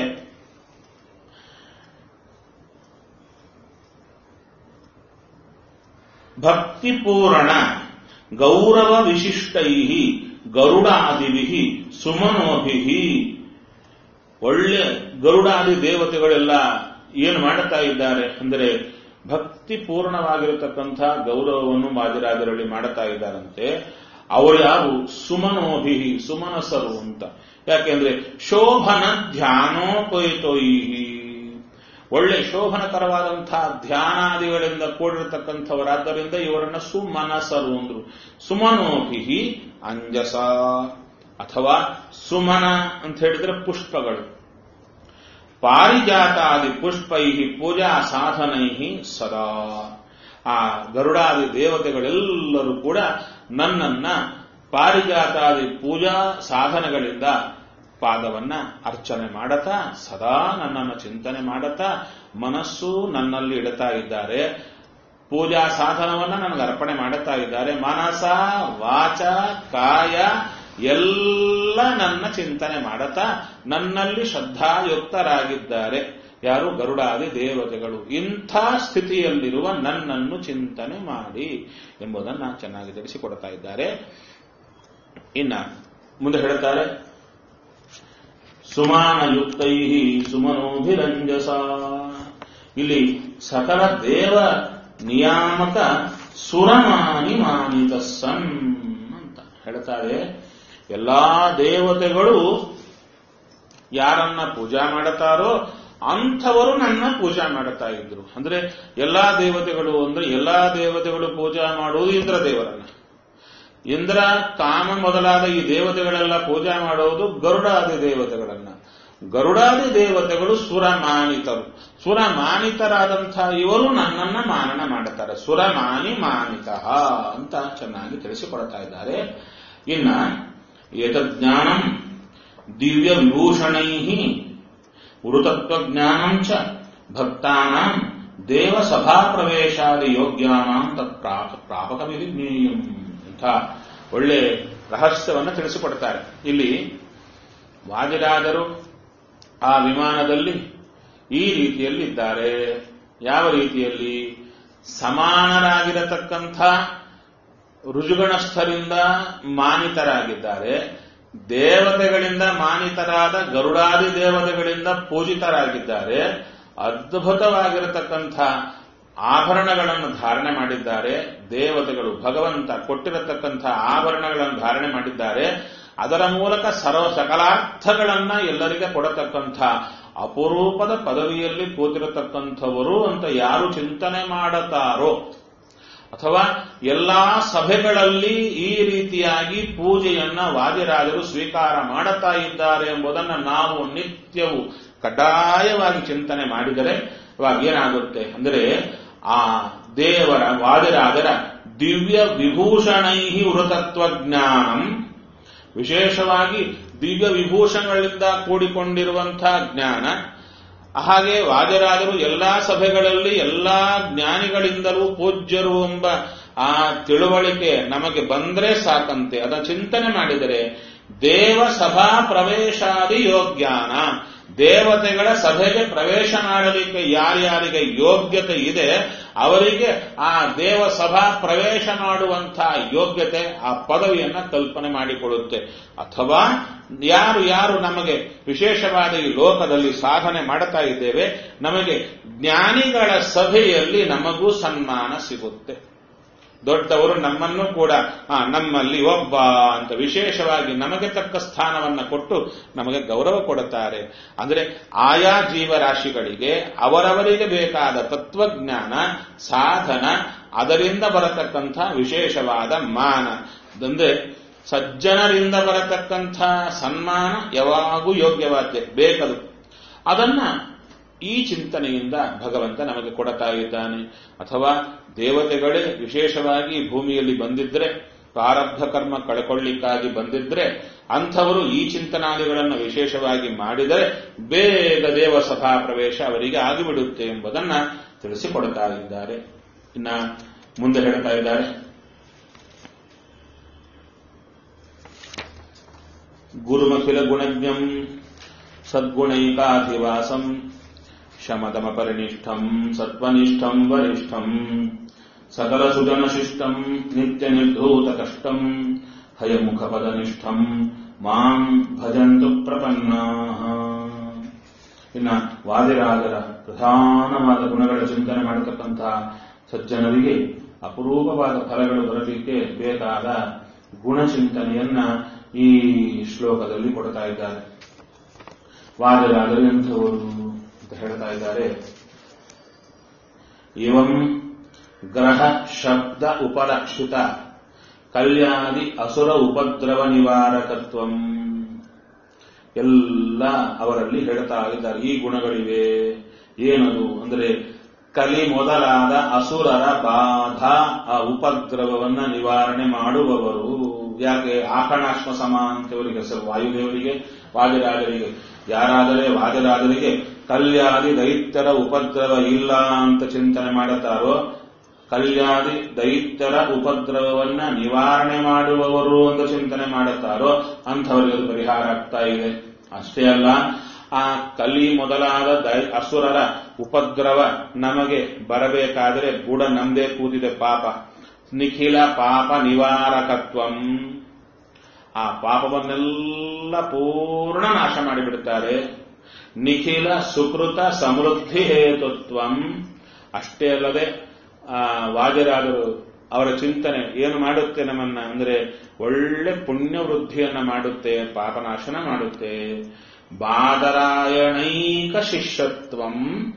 ಭಕ್ತಿಪೂರ್ಣ ಗೌರವ ವಿಶಿಷ್ಟೈ ಗರುಡಾದಿಭಿ ಸುಮನೋಭಿ ಒಳ್ಳೆ ಗರುಡಾದಿ ದೇವತೆಗಳೆಲ್ಲ ಏನು ಮಾಡುತ್ತಾ ಇದ್ದಾರೆ ಅಂದರೆ ಭಕ್ತಿ ಪೂರ್ಣವಾಗಿರತಕ್ಕಂಥ ಗೌರವವನ್ನು ಮಾದಿರಾಜರಲ್ಲಿ ಮಾಡುತ್ತಾ ಇದ್ದಾರಂತೆ ಅವರು ಯಾರು ಸುಮನೋಭಿ ಸುಮನಸರು ಅಂತ ಯಾಕೆಂದ್ರೆ ಶೋಭನ ಧ್ಯಾನೋಪಯುತೋಯಿ ಒಳ್ಳೆ ಶೋಭನಕರವಾದಂತಹ ಧ್ಯಾನಾದಿಗಳಿಂದ ಕೂಡಿರತಕ್ಕಂಥವರಾದ್ದರಿಂದ ಇವರನ್ನ ಸುಮನಸರು ಅಂದ್ರು ಸುಮನೋಭಿ ಅಂಜಸ ಅಥವಾ ಸುಮನ ಅಂತ ಹೇಳಿದ್ರೆ ಪುಷ್ಪಗಳು ಪಾರಿಜಾತಾದಿ ಪುಷ್ಪೈ ಪೂಜಾ ಸಾಧನೈ ಸದಾ ಆ ಗರುಡಾದಿ ದೇವತೆಗಳೆಲ್ಲರೂ ಕೂಡ ನನ್ನನ್ನ ಪಾರಿಜಾತಾದಿ ಪೂಜಾ ಸಾಧನಗಳಿಂದ ಪಾದವನ್ನ ಅರ್ಚನೆ ಮಾಡತಾ ಸದಾ ನನ್ನನ್ನು ಚಿಂತನೆ ಮಾಡತಾ ಮನಸ್ಸು ನನ್ನಲ್ಲಿ ಇಡುತ್ತಾ ಇದ್ದಾರೆ ಪೂಜಾ ಸಾಧನವನ್ನ ನನಗೆ ಅರ್ಪಣೆ ಮಾಡುತ್ತಾ ಇದ್ದಾರೆ ಮನಸ ವಾಚ ಕಾಯ ಎಲ್ಲ ನನ್ನ ಚಿಂತನೆ ಮಾಡುತ್ತಾ ನನ್ನಲ್ಲಿ ಶ್ರದ್ಧಾಯುಕ್ತರಾಗಿದ್ದಾರೆ ಯಾರು ಗರುಡಾದಿ ದೇವತೆಗಳು ಇಂಥ ಸ್ಥಿತಿಯಲ್ಲಿರುವ ನನ್ನನ್ನು ಚಿಂತನೆ ಮಾಡಿ ಎಂಬುದನ್ನು ಚೆನ್ನಾಗಿ ತಿಳಿಸಿಕೊಡ್ತಾ ಇದ್ದಾರೆ ಇನ್ನ ಮುಂದೆ ಹೇಳ್ತಾರೆ ಸುಮಾನಯುಕ್ತೈ ಸುಮನೋಭಿರಂಜಸ ಇಲ್ಲಿ ಸಕಲ ದೇವ ನಿಯಾಮಕ ಸುರಮಾನಿ ಮಾನಿತ ಸನ್ ಅಂತ ಹೇಳ್ತಾರೆ ಎಲ್ಲಾ ದೇವತೆಗಳು ಯಾರನ್ನ ಪೂಜಾ ಮಾಡುತ್ತಾರೋ ಅಂಥವರು ನನ್ನ ಪೂಜಾ ಮಾಡುತ್ತಾ ಇದ್ರು ಅಂದ್ರೆ ಎಲ್ಲಾ ದೇವತೆಗಳು ಅಂದ್ರೆ ಎಲ್ಲಾ ದೇವತೆಗಳು ಪೂಜಾ ಮಾಡುವುದು ಇಂದ್ರ ದೇವರನ್ನ ಇಂದ್ರ ಕಾಮ ಮೊದಲಾದ ಈ ದೇವತೆಗಳೆಲ್ಲ ಪೂಜಾ ಮಾಡುವುದು ಗರುಡಾದಿ ದೇವತೆಗಳನ್ನ ಗರುಡಾದಿ ದೇವತೆಗಳು ಸುರಮಾನಿತರು ಸುರಮಾನಿತರಾದಂತಹ ಇವರು ನನ್ನನ್ನ ಮಾನನ ಮಾಡುತ್ತಾರೆ ಸುರಮಾನಿ ಮಾನಿತ ಅಂತ ಚೆನ್ನಾಗಿ ತಿಳಿಸಿಕೊಡ್ತಾ ಇದ್ದಾರೆ ಇನ್ನ ಏತಜ್ಞಾನಂ ದಿವ್ಯ ವಿಭೂಷಣೈ ವೃತತ್ವಜ್ಞಾನಂ ಚ ಭಕ್ತಾನಾಂ ದೇವ ಸಭಾ ಪ್ರವೇಶಾದಿ ಯೋಗ್ಯಾನಾಂ ತತ್ ಪ್ರಾಪಕ ವಿಜ್ಞೇಯಂ ಅಂತ ಒಳ್ಳೆ ರಹಸ್ಯವನ್ನು ತಿಳಿಸಿಕೊಡ್ತಾರೆ ಇಲ್ಲಿ ವಾದಿರಾಜರು ಆ ವಿಮಾನದಲ್ಲಿ ಈ ರೀತಿಯಲ್ಲಿ ಇದ್ದಾರೆ ಯಾವ ರೀತಿಯಲ್ಲಿ ಸಮಾನರಾಗಿರತಕ್ಕಂಥ ರುಜುಗಣಸ್ಥರಿಂದ ಮಾನಿತರಾಗಿದ್ದಾರೆ ದೇವತೆಗಳಿಂದ ಮಾನಿತರಾದ ಗರುಡಾದಿ ದೇವತೆಗಳಿಂದ ಪೂಜಿತರಾಗಿದ್ದಾರೆ ಅದ್ಭುತವಾಗಿರತಕ್ಕಂಥ ಆಭರಣಗಳನ್ನು ಧಾರಣೆ ಮಾಡಿದ್ದಾರೆ ದೇವತೆಗಳು ಭಗವಂತ ಕೊಟ್ಟಿರತಕ್ಕಂಥ ಆಭರಣಗಳನ್ನು ಧಾರಣೆ ಮಾಡಿದ್ದಾರೆ ಅದರ ಮೂಲಕ ಸರ್ವ ಸಕಲಾರ್ಥಗಳನ್ನ ಎಲ್ಲರಿಗೆ ಕೊಡತಕ್ಕಂಥ ಅಪರೂಪದ ಪದವಿಯಲ್ಲಿ ಕೂತಿರತಕ್ಕಂಥವರು ಅಂತ ಯಾರು ಚಿಂತನೆ ಮಾಡುತ್ತಾರೋ ಅಥವಾ ಎಲ್ಲಾ ಸಭೆಗಳಲ್ಲಿ ಈ ರೀತಿಯಾಗಿ ಪೂಜೆಯನ್ನ ವಾದಿರಾಜರು ಸ್ವೀಕಾರ ಮಾಡುತ್ತಾ ಇದ್ದಾರೆ ಎಂಬುದನ್ನು ನಾವು ನಿತ್ಯವೂ ಕಡ್ಡಾಯವಾಗಿ ಚಿಂತನೆ ಮಾಡಿದರೆ ಇವಾಗ ಏನಾಗುತ್ತೆ ಅಂದರೆ ಆ ದೇವರ ವಾದಿರಾಜರ ದಿವ್ಯ ವಿಭೂಷಣೈ ವೃತತ್ವಜ್ಞಾನಂ ವಿಶೇಷವಾಗಿ ದಿವ್ಯ ವಿಭೂಷಣಗಳಿಂದ ಕೂಡಿಕೊಂಡಿರುವಂತಹ ಜ್ಞಾನ ಹಾಗೆ ವಾಜರಾಜರು ಎಲ್ಲಾ ಸಭೆಗಳಲ್ಲಿ ಎಲ್ಲಾ ಜ್ಞಾನಿಗಳಿಂದಲೂ ಪೂಜ್ಯರು ಎಂಬ ಆ ತಿಳುವಳಿಕೆ ನಮಗೆ ಬಂದ್ರೆ ಸಾಕಂತೆ ಅದನ್ನು ಚಿಂತನೆ ಮಾಡಿದರೆ ದೇವ ಸಭಾ ಪ್ರವೇಶಾದಿ ಯೋಗ್ಯಾನ ದೇವತೆಗಳ ಸಭೆಗೆ ಪ್ರವೇಶ ಮಾಡಲಿಕ್ಕೆ ಯಾರ್ಯಾರಿಗೆ ಯೋಗ್ಯತೆ ಇದೆ ಅವರಿಗೆ ಆ ದೇವ ಸಭಾ ಪ್ರವೇಶ ಮಾಡುವಂತಹ ಯೋಗ್ಯತೆ ಆ ಪದವಿಯನ್ನ ಕಲ್ಪನೆ ಮಾಡಿಕೊಡುತ್ತೆ ಅಥವಾ ಯಾರು ಯಾರು ನಮಗೆ ವಿಶೇಷವಾದ ಈ ಲೋಕದಲ್ಲಿ ಸಾಧನೆ ಮಾಡುತ್ತಾ ಇದ್ದೇವೆ ನಮಗೆ ಜ್ಞಾನಿಗಳ ಸಭೆಯಲ್ಲಿ ನಮಗೂ ಸನ್ಮಾನ ಸಿಗುತ್ತೆ ದೊಡ್ಡವರು ನಮ್ಮನ್ನು ಕೂಡ ಆ, ನಮ್ಮಲ್ಲಿ ಒಬ್ಬ ಅಂತ ವಿಶೇಷವಾಗಿ ನಮಗೆ ತಕ್ಕ ಸ್ಥಾನವನ್ನ ಕೊಟ್ಟು ನಮಗೆ ಗೌರವ ಕೊಡುತ್ತಾರೆ ಅಂದ್ರೆ ಆಯಾ ಜೀವರಾಶಿಗಳಿಗೆ ಅವರವರಿಗೆ ಬೇಕಾದ ತತ್ವಜ್ಞಾನ ಸಾಧನ ಅದರಿಂದ ಬರತಕ್ಕಂಥ ವಿಶೇಷವಾದ ಮಾನ ಅಂದ್ರೆ ಸಜ್ಜನರಿಂದ ಬರತಕ್ಕಂಥ ಸನ್ಮಾನ ಯಾವಾಗೂ ಯೋಗ್ಯವಾದ್ಯ ಬೇಕದು ಅದನ್ನ ಈ ಚಿಂತನೆಯಿಂದ ಭಗವಂತ ನಮಗೆ ಕೊಡ್ತಾ ಇದ್ದಾನೆ ಅಥವಾ ದೇವತೆಗಳೇ ವಿಶೇಷವಾಗಿ ಭೂಮಿಯಲ್ಲಿ ಬಂದಿದ್ರೆ ಪ್ರಾರಬ್ಧ ಕರ್ಮ ಕಳ್ಕೊಳ್ಳಿಕ್ಕಾಗಿ ಬಂದಿದ್ರೆ ಅಂಥವರು ಈ ಚಿಂತನಾದಿಗಳನ್ನು ವಿಶೇಷವಾಗಿ ಮಾಡಿದರೆ ಬೇಗ ದೇವ ಸಭಾ ಪ್ರವೇಶ ಅವರಿಗೆ ಆಗಿಬಿಡುತ್ತೆ ಎಂಬುದನ್ನ ತಿಳಿಸಿಕೊಡ್ತಾ ಇದ್ದಾರೆ ಇನ್ನ ಮುಂದೆ ಹೇಳ್ತಾ ಇದ್ದಾರೆ ಗುರುಮಖಿಲ ಗುಣಜ್ಞಂ ಸದ್ಗುಣೈಕಾಧಿವಾಸಂ ಶಮದಮ ಪರಿನಿಷ್ಠಂ ಸತ್ವನಿಷ್ಠಂ ವರಿಷ್ಠಂ ಸಕಲ ಸುಜನಶಿಷ್ಟಂ ನಿತ್ಯ ನಿರ್ಧೂತ ಕಷ್ಟಂ ಹಯಮುಖ ಪದನಿಷ್ಠಂ ಮಾಂ ಭಜಂತು ಪ್ರಪನ್ನಾ ಇನ್ನ ವಾದಿರಾಜರ ಪ್ರಧಾನವಾದ ಗುಣಗಳ ಚಿಂತನೆ ಮಾಡತಕ್ಕಂತಹ ಸಜ್ಜನರಿಗೆ ಅಪರೂಪವಾದ ಫಲಗಳು ಬರಲಿಕ್ಕೆ ಬೇಕಾದ ಗುಣಚಿಂತನೆಯನ್ನ ಈ ಶ್ಲೋಕದಲ್ಲಿ ಕೊಡ್ತಾ ಇದ್ದಾರೆ ವಾದಿರಾಜರು ಎಂಥವರು ಅಂತ ಹೇಳ್ತಾ ಇದ್ದಾರೆ ಇವಂ ಗ್ರಹ ಶಬ್ದ ಉಪಲಕ್ಷಿತ ಕಲ್ಯಾದಿ ಅಸುರ ಉಪದ್ರವ ನಿವಾರಕತ್ವಂ ಎಲ್ಲ ಅವರಲ್ಲಿ ಹೇಳ್ತಾ ಇದ್ದಾರೆ ಈ ಗುಣಗಳಿವೆ ಏನದು ಅಂದ್ರೆ ಕಲಿ ಮೊದಲಾದ ಅಸುರರ ಬಾಧ ಆ ಉಪದ್ರವವನ್ನ ನಿವಾರಣೆ ಮಾಡುವವರು ಯಾಕೆ ಆಕಣಾಶ್ಮ ಸಮ ಅಂತವರಿಗೆ ಹೆಸರು ವಾಯುದೇವರಿಗೆ ವಾದಿರಾಜರಿಗೆ ಯಾರಾದರೆ ವಾದಿರಾಜರಿಗೆ ಕಲ್ಯಾದಿ ದೈತ್ಯರ ಉಪದ್ರವ ಇಲ್ಲ ಅಂತ ಚಿಂತನೆ ಮಾಡುತ್ತಾರೋ ಕಲ್ಯಾದಿ ದೈತ್ಯರ ಉಪದ್ರವವನ್ನ ನಿವಾರಣೆ ಮಾಡುವವರು ಅಂತ ಚಿಂತನೆ ಮಾಡುತ್ತಾರೋ ಅಂಥವರಿಗೆ ಅದು ಪರಿಹಾರ ಆಗ್ತಾ ಇದೆ ಅಷ್ಟೇ ಅಲ್ಲ ಆ ಕಲಿ ಮೊದಲಾದ ದೈ ಅಸುರರ ಉಪದ್ರವ ನಮಗೆ ಬರಬೇಕಾದರೆ ಗುಡ ನಮ್ದೇ ಕೂತಿದೆ ಪಾಪ ನಿಖಿಲ ಪಾಪ ನಿವಾರಕತ್ವಂ ಆ ಪಾಪವನ್ನೆಲ್ಲ ಪೂರ್ಣ ನಾಶ ಮಾಡಿಬಿಡುತ್ತಾರೆ ನಿಖಿಲ ಸುಕೃತ ಸಮೃದ್ಧಿ ಹೇತುತ್ವಂ ಅಷ್ಟೇ ಅಲ್ಲದೆ ಆ ವಾಜರಾದರು ಅವರ ಚಿಂತನೆ ಏನು ಮಾಡುತ್ತೆ ನಮ್ಮನ್ನ ಅಂದ್ರೆ ಒಳ್ಳೆ ಪುಣ್ಯ ವೃದ್ಧಿಯನ್ನ ಮಾಡುತ್ತೆ ಪಾಪನಾಶನ ಮಾಡುತ್ತೆ ಬಾದರಾಯಣೈಕ ಶಿಷ್ಯತ್ವಂ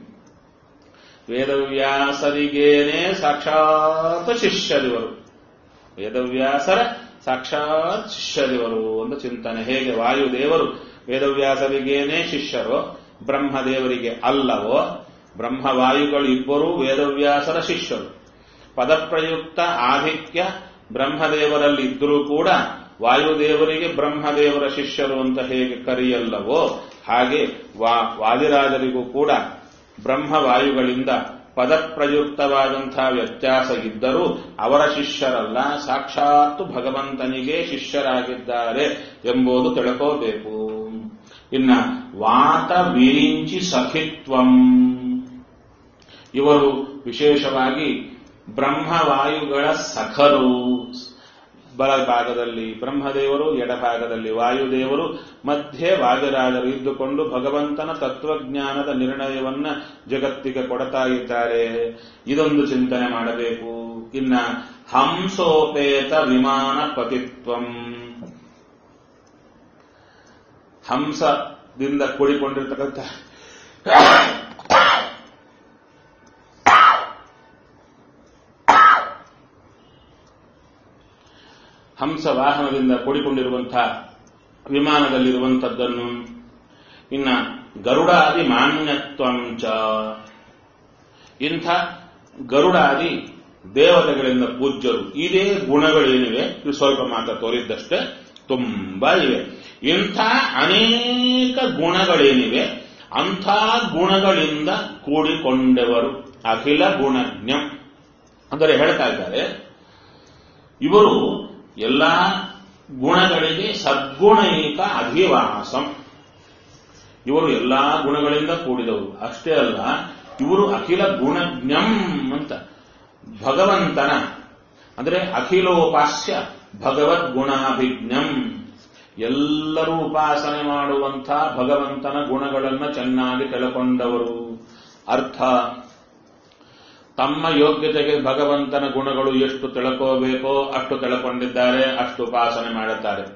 ವೇದವ್ಯಾಸರಿಗೇನೆ ಸಾಕ್ಷಾತ್ ಶಿಷ್ಯರಿವರು ವೇದವ್ಯಾಸರ ಸಾಕ್ಷಾತ್ ಶಿಷ್ಯರಿವರು ಒಂದು ಚಿಂತನೆ ಹೇಗೆ ವಾಯುದೇವರು ವೇದವ್ಯಾಸರಿಗೇನೆ ಶಿಷ್ಯರೋ ಬ್ರಹ್ಮದೇವರಿಗೆ ಅಲ್ಲವೋ ಬ್ರಹ್ಮವಾಯುಗಳು ಇಬ್ಬರೂ ವೇದವ್ಯಾಸರ ಶಿಷ್ಯರು ಪದಪ್ರಯುಕ್ತ ಆಧಿಕ್ಯ ಬ್ರಹ್ಮದೇವರಲ್ಲಿ ಇದ್ದರೂ ಕೂಡ ವಾಯುದೇವರಿಗೆ ಬ್ರಹ್ಮದೇವರ ಶಿಷ್ಯರು ಅಂತ ಹೇಗೆ ಕರೆಯಲ್ಲವೋ ಹಾಗೆ ವಾ ವಾದಿರಾಜರಿಗೂ ಕೂಡ ಬ್ರಹ್ಮವಾಯುಗಳಿಂದ ಪದಪ್ರಯುಕ್ತವಾದಂತಹ ವ್ಯತ್ಯಾಸ ಇದ್ದರೂ ಅವರ ಶಿಷ್ಯರಲ್ಲ ಸಾಕ್ಷಾತ್ ಭಗವಂತನಿಗೆ ಶಿಷ್ಯರಾಗಿದ್ದಾರೆ ಎಂಬುದು ತಿಳ್ಕೋಬೇಕು ಇನ್ನ ವಾತ ವಿರಿಂಚಿ ಸಖಿತ್ವಂ ಇವರು ವಿಶೇಷವಾಗಿ ಬ್ರಹ್ಮವಾಯುಗಳ ಸಖರು ಬಲಭಾಗದಲ್ಲಿ ಬ್ರಹ್ಮದೇವರು ಎಡಭಾಗದಲ್ಲಿ ವಾಯುದೇವರು ಮಧ್ಯೆ ವಾದಿರಾಜರು ಇದ್ದುಕೊಂಡು ಭಗವಂತನ ತತ್ವಜ್ಞಾನದ ನಿರ್ಣಯವನ್ನ ಜಗತ್ತಿಗೆ ಕೊಡ್ತಾ ಇದ್ದಾರೆ ಇದೊಂದು ಚಿಂತನೆ ಮಾಡಬೇಕು ಇನ್ನ ಹಂಸೋಪೇತ ವಿಮಾನ ಪತಿತ್ವಂ ಹಂಸದಿಂದ ಕೂಡಿಕೊಂಡಿರ್ತಕ್ಕಂಥ ಹಂಸ ವಾಹನದಿಂದ ಕೂಡಿಕೊಂಡಿರುವಂತಹ ವಿಮಾನದಲ್ಲಿರುವಂಥದ್ದನ್ನು ಇನ್ನ ಗರುಡಾದಿ ಮಾನ್ಯತ್ವಂಚ ಇಂಥ ಗರುಡಾದಿ ದೇವತೆಗಳಿಂದ ಪೂಜ್ಯರು ಇದೇ ಗುಣಗಳೇನಿವೆ ಇದು ಸ್ವಲ್ಪ ಮಾತ್ರ ತೋರಿದ್ದಷ್ಟೇ ತುಂಬಾ ಇವೆ ಇಂಥ ಅನೇಕ ಗುಣಗಳೇನಿವೆ ಅಂಥ ಗುಣಗಳಿಂದ ಕೂಡಿಕೊಂಡವರು ಅಖಿಲ ಗುಣಜ್ಞಂ ಅಂದರೆ ಹೇಳ್ತಾ ಇದ್ದಾರೆ ಇವರು ಎಲ್ಲ ಗುಣಗಳಿಗೆ ಸದ್ಗುಣೈಕ ಅಧಿವಾಸಂ ಇವರು ಎಲ್ಲಾ ಗುಣಗಳಿಂದ ಕೂಡಿದವರು ಅಷ್ಟೇ ಅಲ್ಲ ಇವರು ಅಖಿಲ ಗುಣಜ್ಞಂ ಅಂತ ಭಗವಂತನ ಅಂದ್ರೆ ಅಖಿಲೋಪಾಸ್ಯ ಭಗವದ್ಗುಣಾಭಿಜ್ಞಂ ಎಲ್ಲರೂ ಉಪಾಸನೆ ಮಾಡುವಂಥ ಭಗವಂತನ ಗುಣಗಳನ್ನು ಚೆನ್ನಾಗಿ ತಿಳ್ಕೊಂಡವರು ಅರ್ಥ ತಮ್ಮ ಯೋಗ್ಯತೆಗೆ ಭಗವಂತನ ಗುಣಗಳು ಎಷ್ಟು ತಿಳ್ಕೋಬೇಕೋ ಅಷ್ಟು ತಿಳ್ಕೊಂಡಿದ್ದಾರೆ ಅಷ್ಟು ಉಪಾಸನೆ ಮಾಡುತ್ತಾರೆ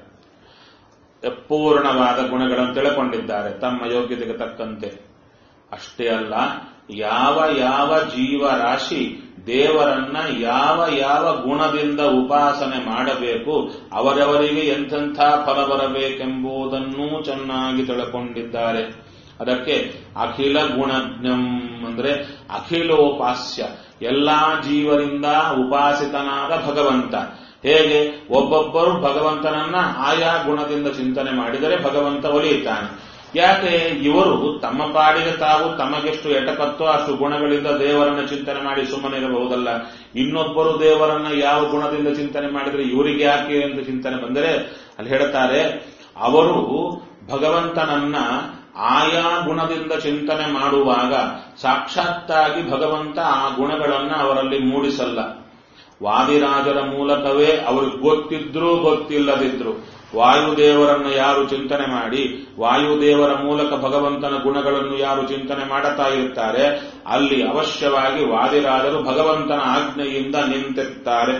ಪೂರ್ಣವಾದ ಗುಣಗಳನ್ನು ತಿಳ್ಕೊಂಡಿದ್ದಾರೆ ತಮ್ಮ ಯೋಗ್ಯತೆಗೆ ತಕ್ಕಂತೆ ಅಷ್ಟೇ ಅಲ್ಲ ಯಾವ ಯಾವ ಜೀವರಾಶಿ ದೇವರನ್ನ ಯಾವ ಯಾವ ಗುಣದಿಂದ ಉಪಾಸನೆ ಮಾಡಬೇಕು ಅವರವರಿಗೆ ಎಂತೆಂಥ ಫಲ ಬರಬೇಕೆಂಬುದನ್ನೂ ಚೆನ್ನಾಗಿ ತಿಳ್ಕೊಂಡಿದ್ದಾರೆ ಅದಕ್ಕೆ ಅಖಿಲ ಗುಣಜ್ಞಂ ಅಂದ್ರೆ ಅಖಿಲೋಪಾಸ್ಯ ಎಲ್ಲಾ ಜೀವರಿಂದ ಉಪಾಸಿತನಾದ ಭಗವಂತ ಹೇಗೆ ಒಬ್ಬೊಬ್ಬರು ಭಗವಂತನನ್ನ ಆಯಾ ಗುಣದಿಂದ ಚಿಂತನೆ ಮಾಡಿದರೆ ಭಗವಂತ ಒಲಿಯುತ್ತಾನೆ ಯಾಕೆ ಇವರು ತಮ್ಮ ಪಾಡಿಗೆ ತಾವು ತಮಗೆಷ್ಟು ಎಟಕತ್ತೋ ಅಷ್ಟು ಗುಣಗಳಿಂದ ದೇವರನ್ನ ಚಿಂತನೆ ಮಾಡಿ ಸುಮ್ಮನಿರಬಹುದಲ್ಲ ಇನ್ನೊಬ್ಬರು ದೇವರನ್ನ ಯಾವ ಗುಣದಿಂದ ಚಿಂತನೆ ಮಾಡಿದರೆ ಇವರಿಗೆ ಯಾಕೆ ಎಂದು ಚಿಂತನೆ ಬಂದರೆ ಅಲ್ಲಿ ಹೇಳುತ್ತಾರೆ ಅವರು ಭಗವಂತನನ್ನ ಆಯಾ ಗುಣದಿಂದ ಚಿಂತನೆ ಮಾಡುವಾಗ ಸಾಕ್ಷಾತ್ತಾಗಿ ಭಗವಂತ ಆ ಗುಣಗಳನ್ನ ಅವರಲ್ಲಿ ಮೂಡಿಸಲ್ಲ ವಾದಿರಾಜರ ಮೂಲಕವೇ ಅವ್ರಿಗೆ ಗೊತ್ತಿದ್ರೂ ಗೊತ್ತಿಲ್ಲದಿದ್ರು ವಾಯುದೇವರನ್ನು ಯಾರು ಚಿಂತನೆ ಮಾಡಿ ವಾಯುದೇವರ ಮೂಲಕ ಭಗವಂತನ ಗುಣಗಳನ್ನು ಯಾರು ಚಿಂತನೆ ಮಾಡುತ್ತಾ ಇರ್ತಾರೆ ಅಲ್ಲಿ ಅವಶ್ಯವಾಗಿ ವಾದಿರಾಜರು ಭಗವಂತನ ಆಜ್ಞೆಯಿಂದ ನಿಂತಿರ್ತಾರೆ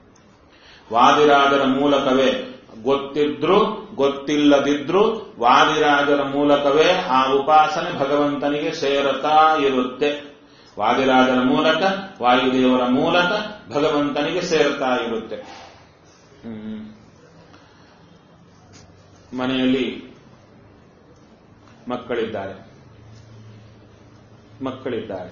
ವಾದಿರಾಜರ ಮೂಲಕವೇ ಗೊತ್ತಿದ್ರು ಗೊತ್ತಿಲ್ಲದಿದ್ರು ವಾದಿರಾಜರ ಮೂಲಕವೇ ಆ ಉಪಾಸನೆ ಭಗವಂತನಿಗೆ ಸೇರುತ್ತಾ ಇರುತ್ತೆ ವಾದಿರಾಜರ ಮೂಲಕ ವಾಯುದೇವರ ಮೂಲಕ ಭಗವಂತನಿಗೆ ಸೇರ್ತಾ ಇರುತ್ತೆ ಹ್ಮ್. ಮನೆಯಲ್ಲಿ ಮಕ್ಕಳಿದ್ದಾರೆ ಮಕ್ಕಳಿದ್ದಾರೆ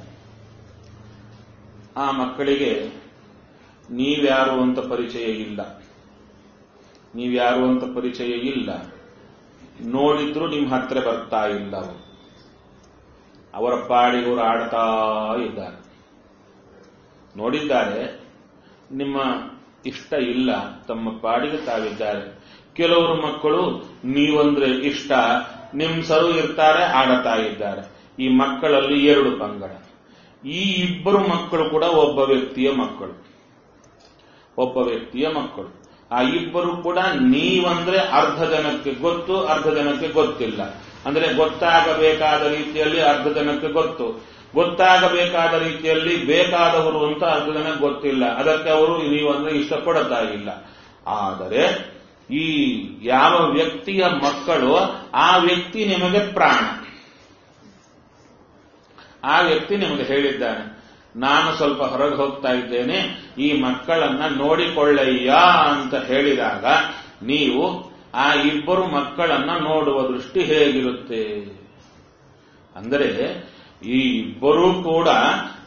ಆ ಮಕ್ಕಳಿಗೆ ನೀವ್ಯಾರು ಅಂತ ಪರಿಚಯ ಇಲ್ಲ ನೀವ್ಯಾರು ಅಂತ ಪರಿಚಯ ಇಲ್ಲ ನೋಡಿದ್ರು ನಿಮ್ಮ ಹತ್ರ ಬರ್ತಾ ಇಲ್ಲ ಅವರು ಅವರ ಪಾಡಿಗವರು ಆಡ್ತಾ ಇದ್ದಾರೆ ನೋಡಿದ್ದಾರೆ ನಿಮ್ಮ ಇಷ್ಟ ಇಲ್ಲ ತಮ್ಮ ಪಾಡಿಗೆ ತಾವಿದ್ದಾರೆ ಕೆಲವರು ಮಕ್ಕಳು ನೀವಂದ್ರೆ ಇಷ್ಟ ನಿಮ್ ಸರು ಇರ್ತಾರೆ ಆಡತಾ ಇದ್ದಾರೆ ಈ ಮಕ್ಕಳಲ್ಲಿ ಎರಡು ಪಂಗಡ ಈ ಇಬ್ಬರು ಮಕ್ಕಳು ಕೂಡ ಒಬ್ಬ ವ್ಯಕ್ತಿಯ ಮಕ್ಕಳು ಒಬ್ಬ ವ್ಯಕ್ತಿಯ ಮಕ್ಕಳು ಆ ಇಬ್ಬರು ಕೂಡ ನೀವಂದ್ರೆ ಅರ್ಧ ಜನಕ್ಕೆ ಗೊತ್ತು ಅರ್ಧ ಜನಕ್ಕೆ ಗೊತ್ತಿಲ್ಲ ಅಂದ್ರೆ ಗೊತ್ತಾಗಬೇಕಾದ ರೀತಿಯಲ್ಲಿ ಅರ್ಧ ಜನಕ್ಕೆ ಗೊತ್ತು ಗೊತ್ತಾಗಬೇಕಾದ ರೀತಿಯಲ್ಲಿ ಬೇಕಾದವರು ಅಂತ ಅರ್ಧ ಜನಕ್ಕೆ ಗೊತ್ತಿಲ್ಲ ಅದಕ್ಕೆ ಅವರು ನೀವಂದ್ರೆ ಇಷ್ಟಪಡುತ್ತಾ ಇಲ್ಲ ಆದರೆ ಈ ಯಾವ ವ್ಯಕ್ತಿಯ ಮಕ್ಕಳು ಆ ವ್ಯಕ್ತಿ ನಿಮಗೆ ಪ್ರಾಣ ಆ ವ್ಯಕ್ತಿ ನಿಮಗೆ ಹೇಳಿದ್ದಾನೆ ನಾನು ಸ್ವಲ್ಪ ಹೊರಗೆ ಹೋಗ್ತಾ ಇದ್ದೇನೆ ಈ ಮಕ್ಕಳನ್ನ ನೋಡಿಕೊಳ್ಳಯ್ಯ ಅಂತ ಹೇಳಿದಾಗ ನೀವು ಆ ಇಬ್ಬರು ಮಕ್ಕಳನ್ನ ನೋಡುವ ದೃಷ್ಟಿ ಹೇಗಿರುತ್ತೆ ಅಂದರೆ ಈ ಇಬ್ಬರೂ ಕೂಡ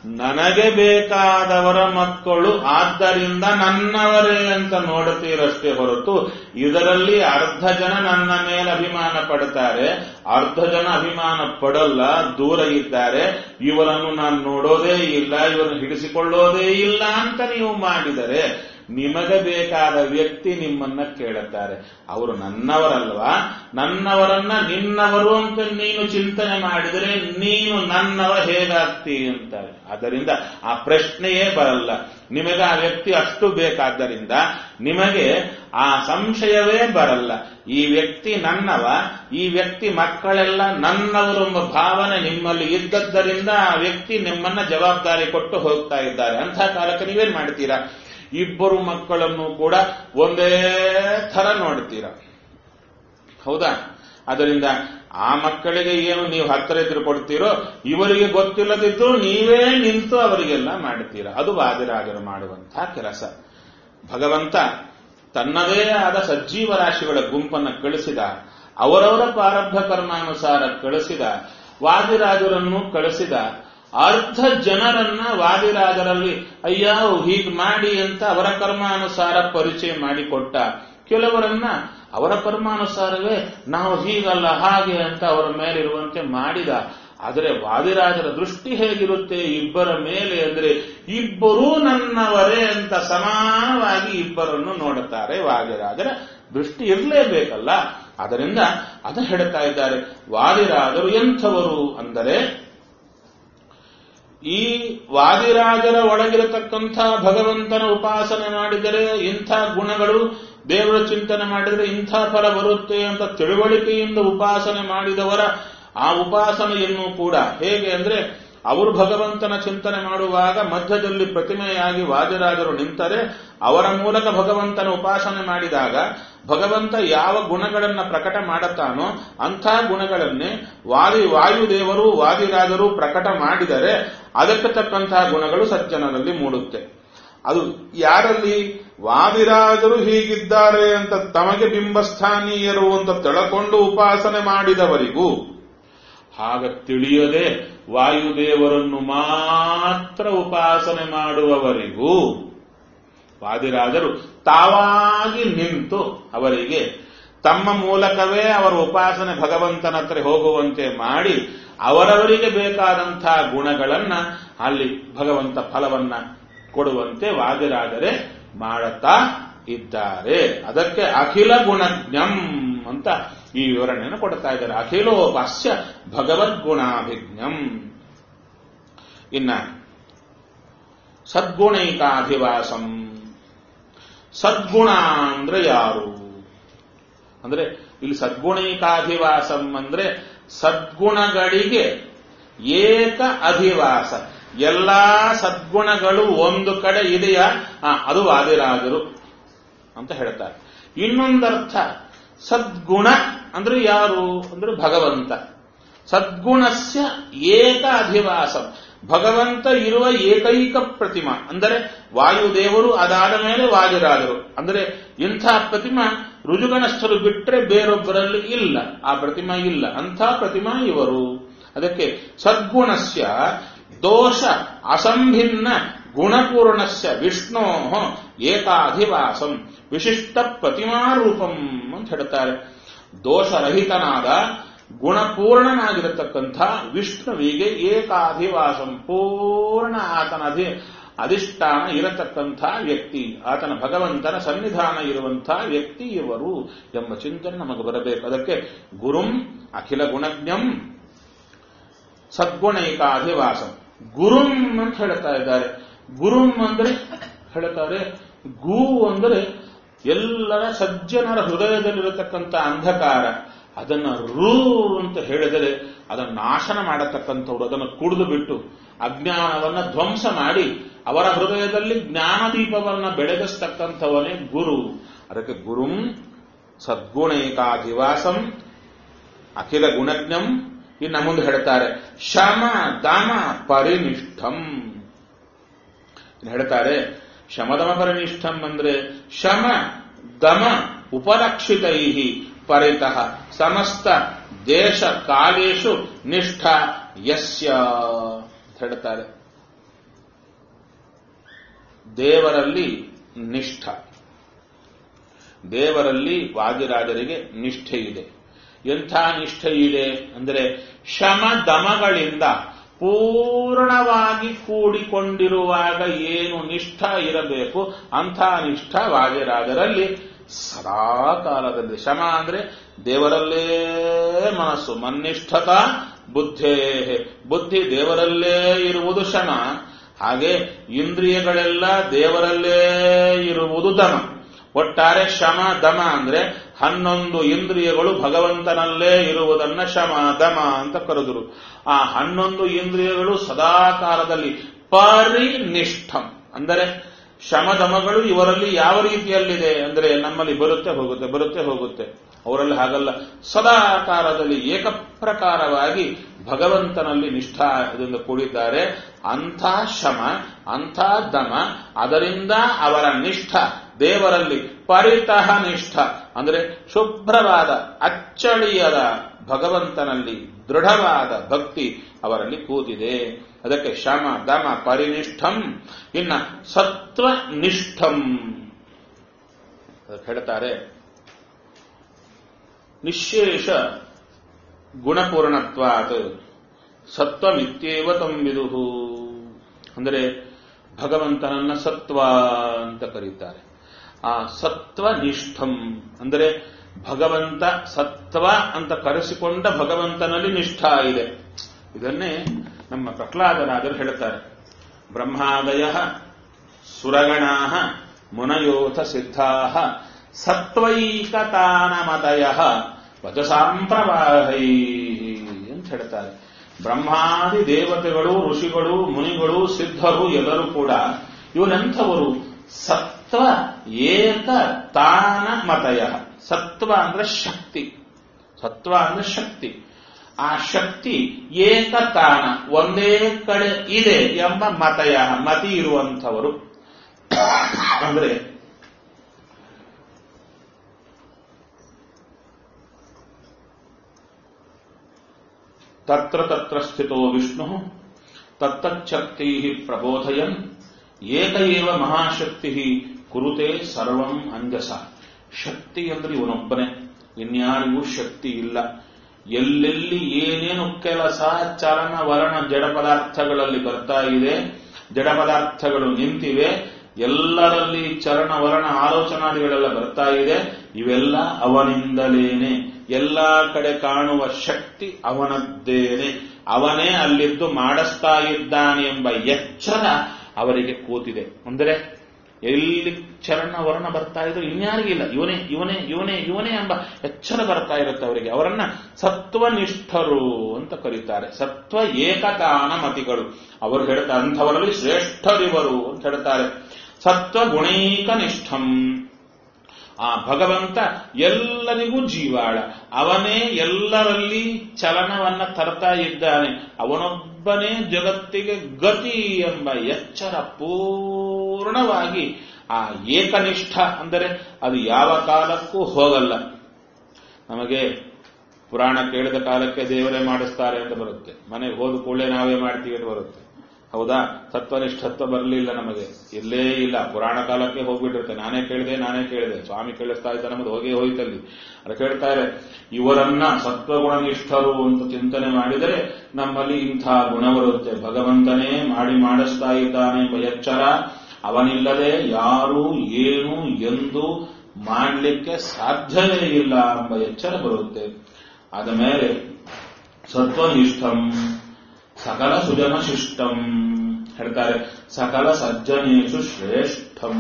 ನನಗೆ ಬೇಕಾದವರ ಮಕ್ಕಳು ಆದ್ದರಿಂದ ನನ್ನವರೇ ಅಂತ ನೋಡುತ್ತೀರಷ್ಟೇ ಹೊರತು ಇದರಲ್ಲಿ ಅರ್ಧ ಜನ ನನ್ನ ಮೇಲೆ ಅಭಿಮಾನ ಪಡ್ತಾರೆ ಅರ್ಧ ಜನ ಅಭಿಮಾನ ಪಡಲ್ಲ ದೂರ ಇದ್ದಾರೆ ಇವರನ್ನು ನಾನು ನೋಡೋದೇ ಇಲ್ಲ ಇವರನ್ನು ಹಿಡಿಸಿಕೊಳ್ಳೋದೇ ಇಲ್ಲ ಅಂತ ನೀವು ಮಾಡಿದರೆ ನಿಮಗೆ ಬೇಕಾದ ವ್ಯಕ್ತಿ ನಿಮ್ಮನ್ನ ಕೇಳುತ್ತಾರೆ ಅವರು ನನ್ನವರಲ್ವಾ ನನ್ನವರನ್ನ ನಿನ್ನವರು ಅಂತ ನೀನು ಚಿಂತನೆ ಮಾಡಿದರೆ ನೀನು ನನ್ನವ ಹೇಗಾಗ್ತಿ ಅಂತಾರೆ ಆದ್ದರಿಂದ ಆ ಪ್ರಶ್ನೆಯೇ ಬರಲ್ಲ ನಿಮಗೆ ಆ ವ್ಯಕ್ತಿ ಅಷ್ಟು ಬೇಕಾದ್ದರಿಂದ ನಿಮಗೆ ಆ ಸಂಶಯವೇ ಬರಲ್ಲ ಈ ವ್ಯಕ್ತಿ ನನ್ನವ ಈ ವ್ಯಕ್ತಿ ಮಕ್ಕಳೆಲ್ಲ ನನ್ನವರು ಎಂಬ ಭಾವನೆ ನಿಮ್ಮಲ್ಲಿ ಇದ್ದದ್ದರಿಂದ ಆ ವ್ಯಕ್ತಿ ನಿಮ್ಮನ್ನ ಜವಾಬ್ದಾರಿ ಕೊಟ್ಟು ಹೋಗ್ತಾ ಇದ್ದಾರೆ ಅಂಥ ಕಾಲಕ್ಕೆ ನೀವೇನ್ ಮಾಡ್ತೀರಾ ಇಬ್ಬರು ಮಕ್ಕಳನ್ನು ಕೂಡ ಒಂದೇ ಥರ ನೋಡ್ತೀರ ಹೌದಾ ಅದರಿಂದ ಆ ಮಕ್ಕಳಿಗೆ ಏನು ನೀವು ಹತ್ತಿರ ಇದ್ರು ಕೊಡ್ತೀರೋ ಇವರಿಗೆ ಗೊತ್ತಿಲ್ಲದಿದ್ದು ನೀವೇ ನಿಂತು ಅವರಿಗೆಲ್ಲ ಮಾಡ್ತೀರ ಅದು ವಾದಿರಾಜರು ಮಾಡುವಂತಹ ಕೆಲಸ ಭಗವಂತ ತನ್ನದೇ ಆದ ಸಜ್ಜೀವ ರಾಶಿಗಳ ಗುಂಪನ್ನು ಕಳಿಸಿದ ಅವರವರ ಪ್ರಾರಬ್ಧ ಕರ್ಮಾನುಸಾರ ಕಳಿಸಿದ ವಾದಿರಾಜರನ್ನು ಕಳಿಸಿದ ಅರ್ಧ ಜನರನ್ನ ವಾದಿರಾಜರಲ್ಲಿ ಅಯ್ಯ ಹೀಗೆ ಮಾಡಿ ಅಂತ ಅವರ ಕರ್ಮಾನುಸಾರ ಪರಿಚಯ ಮಾಡಿಕೊಟ್ಟ ಕೆಲವರನ್ನ ಅವರ ಕರ್ಮಾನುಸಾರವೇ ನಾವು ಹೀಗಲ್ಲ ಹಾಗೆ ಅಂತ ಅವರ ಮೇಲಿರುವಂತೆ ಮಾಡಿದ ಆದರೆ ವಾದಿರಾಜರ ದೃಷ್ಟಿ ಹೇಗಿರುತ್ತೆ ಇಬ್ಬರ ಮೇಲೆ ಅಂದ್ರೆ ಇಬ್ಬರೂ ನನ್ನವರೇ ಅಂತ ಸಮಾನವಾಗಿ ಇಬ್ಬರನ್ನು ನೋಡುತ್ತಾರೆ ವಾದಿರಾಜರ ದೃಷ್ಟಿ ಇರಲೇಬೇಕಲ್ಲ ಅದರಿಂದ ಅದು ಹೇಳ್ತಾ ಇದ್ದಾರೆ ವಾದಿರಾಜರು ಎಂಥವರು ಅಂದರೆ ಈ ವಾದಿರಾಜರ ಒಳಗಿರತಕ್ಕಂಥ ಭಗವಂತನ ಉಪಾಸನೆ ಮಾಡಿದರೆ ಇಂಥ ಗುಣಗಳು ದೇವರ ಚಿಂತನೆ ಮಾಡಿದರೆ ಇಂಥ ಫಲ ಬರುತ್ತೆ ಅಂತ ತಿಳುವಳಿಕೆಯಿಂದ ಉಪಾಸನೆ ಮಾಡಿದವರ ಆ ಉಪಾಸನೆಯನ್ನು ಕೂಡ ಹೇಗೆ ಅಂದ್ರೆ ಅವರು ಭಗವಂತನ ಚಿಂತನೆ ಮಾಡುವಾಗ ಮಧ್ಯದಲ್ಲಿ ಪ್ರತಿಮೆಯಾಗಿ ವಾದಿರಾಜರು ನಿಂತರೆ ಅವರ ಮೂಲಕ ಭಗವಂತನ ಉಪಾಸನೆ ಮಾಡಿದಾಗ ಭಗವಂತ ಯಾವ ಗುಣಗಳನ್ನ ಪ್ರಕಟ ಮಾಡುತ್ತಾನೋ ಅಂಥ ಗುಣಗಳನ್ನೇ ವಾದಿ ವಾಯುದೇವರು ವಾದಿರಾಜರು ಪ್ರಕಟ ಮಾಡಿದರೆ ಅದಕ್ಕೆ ತಕ್ಕಂತಹ ಗುಣಗಳು ಸಜ್ಜನರಲ್ಲಿ ಮೂಡುತ್ತೆ ಅದು ಯಾರಲ್ಲಿ ವಾದಿರಾಜರು ಹೀಗಿದ್ದಾರೆ ಅಂತ ತಮಗೆ ಬಿಂಬಸ್ಥಾನೀಯರು ಅಂತ ತಿಳಕೊಂಡು ಉಪಾಸನೆ ಮಾಡಿದವರಿಗೂ ಹಾಗ ತಿಳಿಯದೆ ವಾಯುದೇವರನ್ನು ಮಾತ್ರ ಉಪಾಸನೆ ಮಾಡುವವರಿಗೂ ವಾದಿರಾಜರು ತಾವಾಗಿ ನಿಂತು ಅವರಿಗೆ ತಮ್ಮ ಮೂಲಕವೇ ಅವರ ಉಪಾಸನೆ ಭಗವಂತನ ಹತ್ರ ಹೋಗುವಂತೆ ಮಾಡಿ ಅವರವರಿಗೆ ಬೇಕಾದಂತಹ ಗುಣಗಳನ್ನ ಅಲ್ಲಿ ಭಗವಂತ ಫಲವನ್ನ ಕೊಡುವಂತೆ ವಾದಿರಾಜರೇ ಮಾಡುತ್ತಾ ಇದ್ದಾರೆ ಅದಕ್ಕೆ ಅಖಿಲ ಗುಣಜ್ಞಂ ಅಂತ ಈ ವಿವರಣೆಯನ್ನು ಕೊಡ್ತಾ ಇದ್ದಾರೆ ಅಖಿಲೋಪಾಸ್ಯ ಭಗವದ್ಗುಣಾಭಿಜ್ಞಂ ಇನ್ನ ಸದ್ಗುಣೈಕಾಧಿವಾಸಂ ಸದ್ಗುಣ ಅಂದ್ರೆ ಯಾರು ಅಂದ್ರೆ ಇಲ್ಲಿ ಸದ್ಗುಣೈಕಾಧಿವಾಸಂ ಅಂದ್ರೆ ಸದ್ಗುಣಗಳಿಗೆ ಏಕ ಅಧಿವಾಸ ಎಲ್ಲಾ ಸದ್ಗುಣಗಳು ಒಂದು ಕಡೆ ಇದೆಯಾ ಆ, ಅದು ವಾದಿರಾಜರು ಅಂತ ಹೇಳ್ತಾರೆ ಇನ್ನೊಂದರ್ಥ ಸದ್ಗುಣ ಅಂದ್ರೆ ಯಾರು ಅಂದ್ರೆ ಭಗವಂತ ಸದ್ಗುಣಸ್ಯ ಏಕ ಅಧಿವಾಸ ಭಗವಂತ ಇರುವ ಏಕೈಕ ಪ್ರತಿಮಾ ಅಂದರೆ ವಾಯುದೇವರು ಅದಾದ ಮೇಲೆ ವಾದಿರಾದರು ಅಂದರೆ ಇಂಥ ಪ್ರತಿಮಾ ರುಜುಗಣಸ್ಥರು ಬಿಟ್ಟರೆ ಬೇರೊಬ್ಬರಲ್ಲಿ ಇಲ್ಲ ಆ ಪ್ರತಿಮಾ ಇಲ್ಲ ಅಂಥ ಪ್ರತಿಮಾ ಇವರು ಅದಕ್ಕೆ ಸದ್ಗುಣಸ್ಯ ದೋಷ ಅಸಂಭಿನ್ನ ಗುಣಪೂರ್ಣಸ್ಯ ವಿಷ್ಣೋ ಏಕಾಧಿವಾಸಂ ವಿಶಿಷ್ಟ ಪ್ರತಿಮಾರೂಪಂ ಅಂತ ಹೇಳ್ತಾರೆ ದೋಷರಹಿತನಾದ ಗುಣಪೂರ್ಣನಾಗಿರತಕ್ಕಂಥ ವಿಷ್ಣುವಿಗೆ ಏಕಾಧಿವಾಸಂ ಪೂರ್ಣ ಆತನ ಅಧಿ ಅಧಿಷ್ಠಾನ ಇರತಕ್ಕಂಥ ವ್ಯಕ್ತಿ ಆತನ ಭಗವಂತನ ಸನ್ನಿಧಾನ ಇರುವಂಥ ವ್ಯಕ್ತಿ ಇವರು ಎಂಬ ಚಿಂತನೆ ನಮಗೆ ಬರಬೇಕು ಅದಕ್ಕೆ ಗುರುಂ ಅಖಿಲ ಗುಣಜ್ಞಂ ಸದ್ಗುಣೈಕಾಧಿವಾಸಂ ಗುರುಂ ಅಂತ ಹೇಳ್ತಾ ಇದ್ದಾರೆ ಗುರುಂ ಅಂದ್ರೆ ಹೇಳ್ತಾರೆ ಗು ಅಂದ್ರೆ ಎಲ್ಲರ ಸಜ್ಜನರ ಹೃದಯದಲ್ಲಿರತಕ್ಕಂಥ ಅಂಧಕಾರ ಅದನ್ನ ರೂ ಅಂತ ಹೇಳಿದರೆ ಅದನ್ನು ನಾಶನ ಮಾಡತಕ್ಕಂಥವ್ರು ಅದನ್ನು ಕುಡಿದು ಬಿಟ್ಟು ಅಜ್ಞಾನವನ್ನ ಧ್ವಂಸ ಮಾಡಿ ಅವರ ಹೃದಯದಲ್ಲಿ ಜ್ಞಾನದೀಪವನ್ನ ಬೆಳಗಿಸ್ತಕ್ಕಂಥವನೇ ಗುರು ಅದಕ್ಕೆ ಗುರುಂ ಸದ್ಗುಣೈಕಾಧಿವಾಸಂ ಅಖಿಲ ಗುಣಜ್ಞಂ ಇನ್ನು ಮುಂದೆ ಹೇಳ್ತಾರೆ ಶಮ ದಮ ಪರಿನಿಷ್ಠಂ ಇನ್ನು ಹೇಳ್ತಾರೆ ಶಮದಮ ಪರಿನಿಷ್ಠಂ ಅಂದ್ರೆ ಶಮ ದಮ ಉಪಲಕ್ಷಿತೈ ಪರಿತಃ ಸಮಸ್ತ ದೇಶ ಕಾಲೇಶು ನಿಷ್ಠ ಯಸ್ಯ ಅಂತ ಹೇಳ್ತಾರೆ ದೇವರಲ್ಲಿ ನಿಷ್ಠ ದೇವರಲ್ಲಿ ವಾದಿರಾಜರಿಗೆ ನಿಷ್ಠೆ ಇದೆ ಎಂಥ ನಿಷ್ಠೆ ಇದೆ ಅಂದರೆ ಶಮ ದಮಗಳಿಂದ ಪೂರ್ಣವಾಗಿ ಕೂಡಿಕೊಂಡಿರುವಾಗ ಏನು ನಿಷ್ಠ ಇರಬೇಕು ಅಂಥ ನಿಷ್ಠ ವಾದಿರಾಜರಲ್ಲಿ ಸದಾ ಕಾಲದಲ್ಲಿ ಶಮ ಅಂದ್ರೆ ದೇವರಲ್ಲೇ ಮನಸ್ಸು ಮನ್ನಿಷ್ಠತ ಬುದ್ಧೇ ಬುದ್ಧಿ ದೇವರಲ್ಲೇ ಇರುವುದು ಶಮ ಹಾಗೆ ಇಂದ್ರಿಯಗಳೆಲ್ಲ ದೇವರಲ್ಲೇ ಇರುವುದು ದಮ ಒಟ್ಟಾರೆ ಶಮ ದಮ ಅಂದ್ರೆ ಹನ್ನೊಂದು ಇಂದ್ರಿಯಗಳು ಭಗವಂತನಲ್ಲೇ ಇರುವುದನ್ನ ಶಮ ದಮ ಅಂತ ಕರೆದರು ಆ ಹನ್ನೊಂದು ಇಂದ್ರಿಯಗಳು ಸದಾ ಕಾಲದಲ್ಲಿ ಪರಿನಿಷ್ಠಂ ಅಂದರೆ ಶಮದಮಗಳು ಇವರಲ್ಲಿ ಯಾವ ರೀತಿಯಲ್ಲಿದೆ ಅಂದ್ರೆ ನಮ್ಮಲ್ಲಿ ಬರುತ್ತೆ ಹೋಗುತ್ತೆ ಬರುತ್ತೆ ಹೋಗುತ್ತೆ ಅವರಲ್ಲಿ ಹಾಗಲ್ಲ ಸದಾ ಕಾಲದಲ್ಲಿ ಏಕಪ್ರಕಾರವಾಗಿ ಭಗವಂತನಲ್ಲಿ ನಿಷ್ಠಾ ಇದರಿಂದ ಕೂಡಿದ್ದಾರೆ ಅಂಥ ಶಮ ಅಂಥ ದಮ ಅದರಿಂದ ಅವರ ನಿಷ್ಠ ದೇವರಲ್ಲಿ ಪರಿತಃ ನಿಷ್ಠ ಅಂದರೆ ಶುಭ್ರವಾದ ಅಚ್ಚಳಿಯದ ಭಗವಂತನಲ್ಲಿ ದೃಢವಾದ ಭಕ್ತಿ ಅವರಲ್ಲಿ ಕೂತಿದೆ ಅದಕ್ಕೆ ಶಮ ದಮ ಪರಿನಿಷ್ಠಂ ಇನ್ನ ಸತ್ವನಿಷ್ಠಂ ಅದಕ್ಕೆ ಹೇಳ್ತಾರೆ ನಿಶೇಷ ಗುಣಪೂರ್ಣತ್ವಾತ್ ಸತ್ವಮಿತ್ಯೇವ ತಂಬಿದುಹು ಅಂದರೆ ಭಗವಂತನನ್ನ ಸತ್ವ ಅಂತ ಕರೀತಾರೆ ಆ ಸತ್ವನಿಷ್ಠಂ ಅಂದರೆ ಭಗವಂತ ಸತ್ವ ಅಂತ ಕರೆಸಿಕೊಂಡ ಭಗವಂತನಲ್ಲಿ ನಿಷ್ಠ ಇದೆ ಇದನ್ನೇ ನಮ್ಮ ಪ್ರಹ್ಲಾದರಾಜರು ಹೇಳುತ್ತಾರೆ ಬ್ರಹ್ಮಾದಯ ಸುರಗಣಾ ಮುನಯೋಥ ಸಿದ್ಧಾ ಸತ್ವೈಕತಾನಮತಯ ವಚಸಾಂಪ್ರವಾಹೈ ಅಂತ ಹೇಳ್ತಾರೆ ಬ್ರಹ್ಮಾದಿ ದೇವತೆಗಳು ಋಷಿಗಳು ಮುನಿಗಳು ಸಿದ್ಧರು ಎಲ್ಲರೂ ಕೂಡ ಇವನೆಂಥವರು ಸತ್ವ ಏಕ ತಾನ ಮತಯ ಸತ್ವ ಅಂದ್ರೆ ಶಕ್ತಿ ಸತ್ವ ಅಂದ್ರೆ ಶಕ್ತಿ ಆ ಶಕ್ತಿ ಏಕತಾನ ಒಂದೇ ಕಡೆ ಇದೆ ಎಂಬ ಮತಯ ಮತಿ ಇರುವಂಥವರು ಅಂದ್ರೆ ತತ್ರ ತತ್ರ ಸ್ಥಿತೋ ವಿಷ್ಣು ತತ್ತಚ್ಛಕ್ತಿ ಪ್ರಬೋಧಯನ್ ಏಕ ಏವ ಮಹಾಶಕ್ತಿ ಕುರುತೆ ಸರ್ವಂ ಅಂಜಸ ಶಕ್ತಿ ಅಂದ್ರೆ ಇವನೊಬ್ಬನೇ ಇನ್ಯಾರಿಗೂ ಶಕ್ತಿ ಇಲ್ಲ ಎಲ್ಲೆಲ್ಲಿ ಏನೇನು ಕೆಲಸ ಚಲನ ವರ್ಣ ಜಡ ಪದಾರ್ಥಗಳಲ್ಲಿ ಬರ್ತಾ ಇದೆ ಜಡ ಪದಾರ್ಥಗಳು ನಿಂತಿವೆ ಎಲ್ಲರಲ್ಲಿ ಚರಣ ವರ್ಣ ಆಲೋಚನಾದಿಗಳೆಲ್ಲ ಬರ್ತಾ ಇದೆ ಇವೆಲ್ಲ ಅವನಿಂದಲೇನೆ ಎಲ್ಲಾ ಕಡೆ ಕಾಣುವ ಶಕ್ತಿ ಅವನದ್ದೇನೆ ಅವನೇ ಅಲ್ಲಿದ್ದು ಮಾಡಿಸ್ತಾ ಇದ್ದಾನೆ ಎಂಬ ಎಚ್ಚರ ಅವರಿಗೆ ಕೂತಿದೆ ಅಂದರೆ ಎಲ್ಲಿ ಚರಣ ವರ್ಣ ಬರ್ತಾ ಇದ್ರು ಇನ್ಯಾರಿಗಿಲ್ಲ ಇವನೇ ಇವನೇ ಇವನೇ ಇವನೇ ಎಂಬ ಎಚ್ಚರ ಬರ್ತಾ ಇರುತ್ತೆ ಅವರಿಗೆ ಅವರನ್ನ ಸತ್ವನಿಷ್ಠರು ಅಂತ ಕರೀತಾರೆ ಸತ್ವ ಏಕತಾನ ಮತಿಗಳು ಅವರು ಹೇಳ್ತಾರೆ ಅಂಥವರಲ್ಲಿ ಶ್ರೇಷ್ಠರಿವರು ಅಂತ ಹೇಳ್ತಾರೆ ಸತ್ವ ಗುಣೈಕ ನಿಷ್ಠಂ ಆ ಭಗವಂತ ಎಲ್ಲರಿಗೂ ಜೀವಾಳ ಅವನೇ ಎಲ್ಲರಲ್ಲಿ ಚಲನವನ್ನ ತರ್ತಾ ಇದ್ದಾನೆ ಅವನೊಬ್ಬನೇ ಜಗತ್ತಿಗೆ ಗತಿ ಎಂಬ ಎಚ್ಚರ ಪೂರ್ಣವಾಗಿ ಆ ಏಕನಿಷ್ಠ ಅಂದರೆ ಅದು ಯಾವ ಕಾಲಕ್ಕೂ ಹೋಗಲ್ಲ ನಮಗೆ ಪುರಾಣ ಕೇಳಿದ ಕಾಲಕ್ಕೆ ದೇವರೇ ಮಾಡಿಸ್ತಾರೆ ಅಂತ ಬರುತ್ತೆ ಮನೆಗೆ ಹೋದ ಕೂಡಲೇ ನಾವೇ ಮಾಡ್ತೀವಿ ಅಂತ ಬರುತ್ತೆ ಹೌದಾ ತತ್ವನಿಷ್ಠತ್ವ ಬರಲಿಲ್ಲ ನಮಗೆ ಇಲ್ಲೇ ಇಲ್ಲ ಪುರಾಣ ಕಾಲಕ್ಕೆ ಹೋಗ್ಬಿಟ್ಟಿರುತ್ತೆ ನಾನೇ ಕೇಳಿದೆ ನಾನೇ ಕೇಳಿದೆ ಸ್ವಾಮಿ ಕೇಳಿಸ್ತಾ ಇದ್ದ ನಮ್ಮದು ಹೋಗೇ ಹೋಯ್ತಲ್ಲಿ ಅದು ಕೇಳ್ತಾರೆ ಇವರನ್ನ ಸತ್ವಗುಣನಿಷ್ಠರು ಅಂತ ಚಿಂತನೆ ಮಾಡಿದರೆ ನಮ್ಮಲ್ಲಿ ಇಂಥ ಗುಣ ಬರುತ್ತೆ ಭಗವಂತನೇ ಮಾಡಿ ಮಾಡಿಸ್ತಾ ಇದ್ದಾನೆ ಎಂಬ ಎಚ್ಚರ ಅವನಿಲ್ಲದೆ ಯಾರು ಏನು ಎಂದು ಮಾಡಲಿಕ್ಕೆ ಸಾಧ್ಯವೇ ಇಲ್ಲ ಎಂಬ ಎಚ್ಚರ ಬರುತ್ತೆ ಆದ ಮೇಲೆ ಸತ್ವನಿಷ್ಠಂ ಸಕಲ ಸುಜನ ಶಿಷ್ಟಂ ಹೇಳ್ತಾರೆ ಸಕಲ ಸಜ್ಜನೇಶು ಶ್ರೇಷ್ಠಂ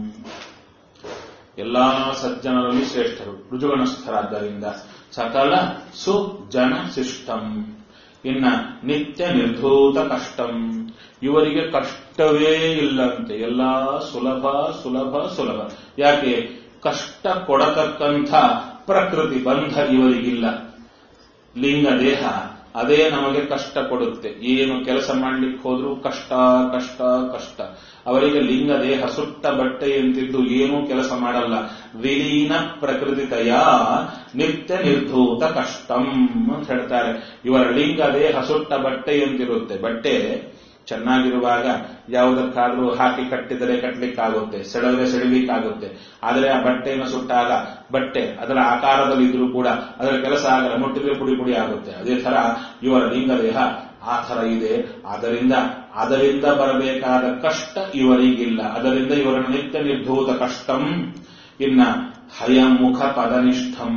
ಎಲ್ಲಾ ಸಜ್ಜನರಲ್ಲಿ ಶ್ರೇಷ್ಠರು ರುಜುಗಣಸ್ಥರಾದ್ದರಿಂದ ಸಕಲ ಸುಜನ ಶಿಷ್ಟಂ ಇನ್ನ ನಿತ್ಯ ನಿರ್ಧೂತ ಕಷ್ಟಂ ಇವರಿಗೆ ಕಷ್ಟವೇ ಇಲ್ಲಂತೆ ಎಲ್ಲಾ ಸುಲಭ ಸುಲಭ ಸುಲಭ ಯಾಕೆ ಕಷ್ಟ ಕೊಡತಕ್ಕಂಥ ಪ್ರಕೃತಿ ಬಂಧ ಇವರಿಗಿಲ್ಲ ಲಿಂಗ ದೇಹ ಅದೇ ನಮಗೆ ಕಷ್ಟ ಕೊಡುತ್ತೆ ಏನು ಕೆಲಸ ಮಾಡ್ಲಿಕ್ಕೆ ಹೋದ್ರೂ ಕಷ್ಟ ಕಷ್ಟ ಕಷ್ಟ ಅವರಿಗೆ ಲಿಂಗ ದೇಹ ಸುಟ್ಟ ಬಟ್ಟೆ ಎಂತಿದ್ದು ಏನೂ ಕೆಲಸ ಮಾಡಲ್ಲ ವಿಲೀನ ಪ್ರಕೃತಿತಯ ನಿತ್ಯ ನಿರ್ಧೂತ ಕಷ್ಟಂ ಅಂತ ಹೇಳ್ತಾರೆ ಇವರ ಲಿಂಗ ದೇಹ ಸುಟ್ಟ ಬಟ್ಟೆ ಎಂತಿರುತ್ತೆ ಬಟ್ಟೆ ಚೆನ್ನಾಗಿರುವಾಗ ಯಾವುದಕ್ಕಾದ್ರೂ ಹಾಕಿ ಕಟ್ಟಿದರೆ ಕಟ್ಟಲಿಕ್ಕಾಗುತ್ತೆ ಸೆಳೆದರೆ ಸೆಳಿಲಿಕ್ಕಾಗುತ್ತೆ ಆದರೆ ಆ ಬಟ್ಟೆಯನ್ನು ಸುಟ್ಟಾಗ ಬಟ್ಟೆ ಅದರ ಆಕಾರದಲ್ಲಿ ಇದ್ರೂ ಕೂಡ ಅದರ ಕೆಲಸ ಆಗಲ್ಲ ಮುಟ್ಟಿದ್ರೆ ಪುಡಿ ಪುಡಿ ಆಗುತ್ತೆ ಅದೇ ತರ ಇವರ ಲಿಂಗದೇಹ ಆ ಥರ ಇದೆ ಅದರಿಂದ ಅದರಿಂದ ಬರಬೇಕಾದ ಕಷ್ಟ ಇವರಿಗಿಲ್ಲ ಅದರಿಂದ ಇವರ ನಿತ್ಯ ನಿರ್ಧೂತ ಕಷ್ಟಂ ಇನ್ನ ಹಯಮುಖ ಪದನಿಷ್ಠಂ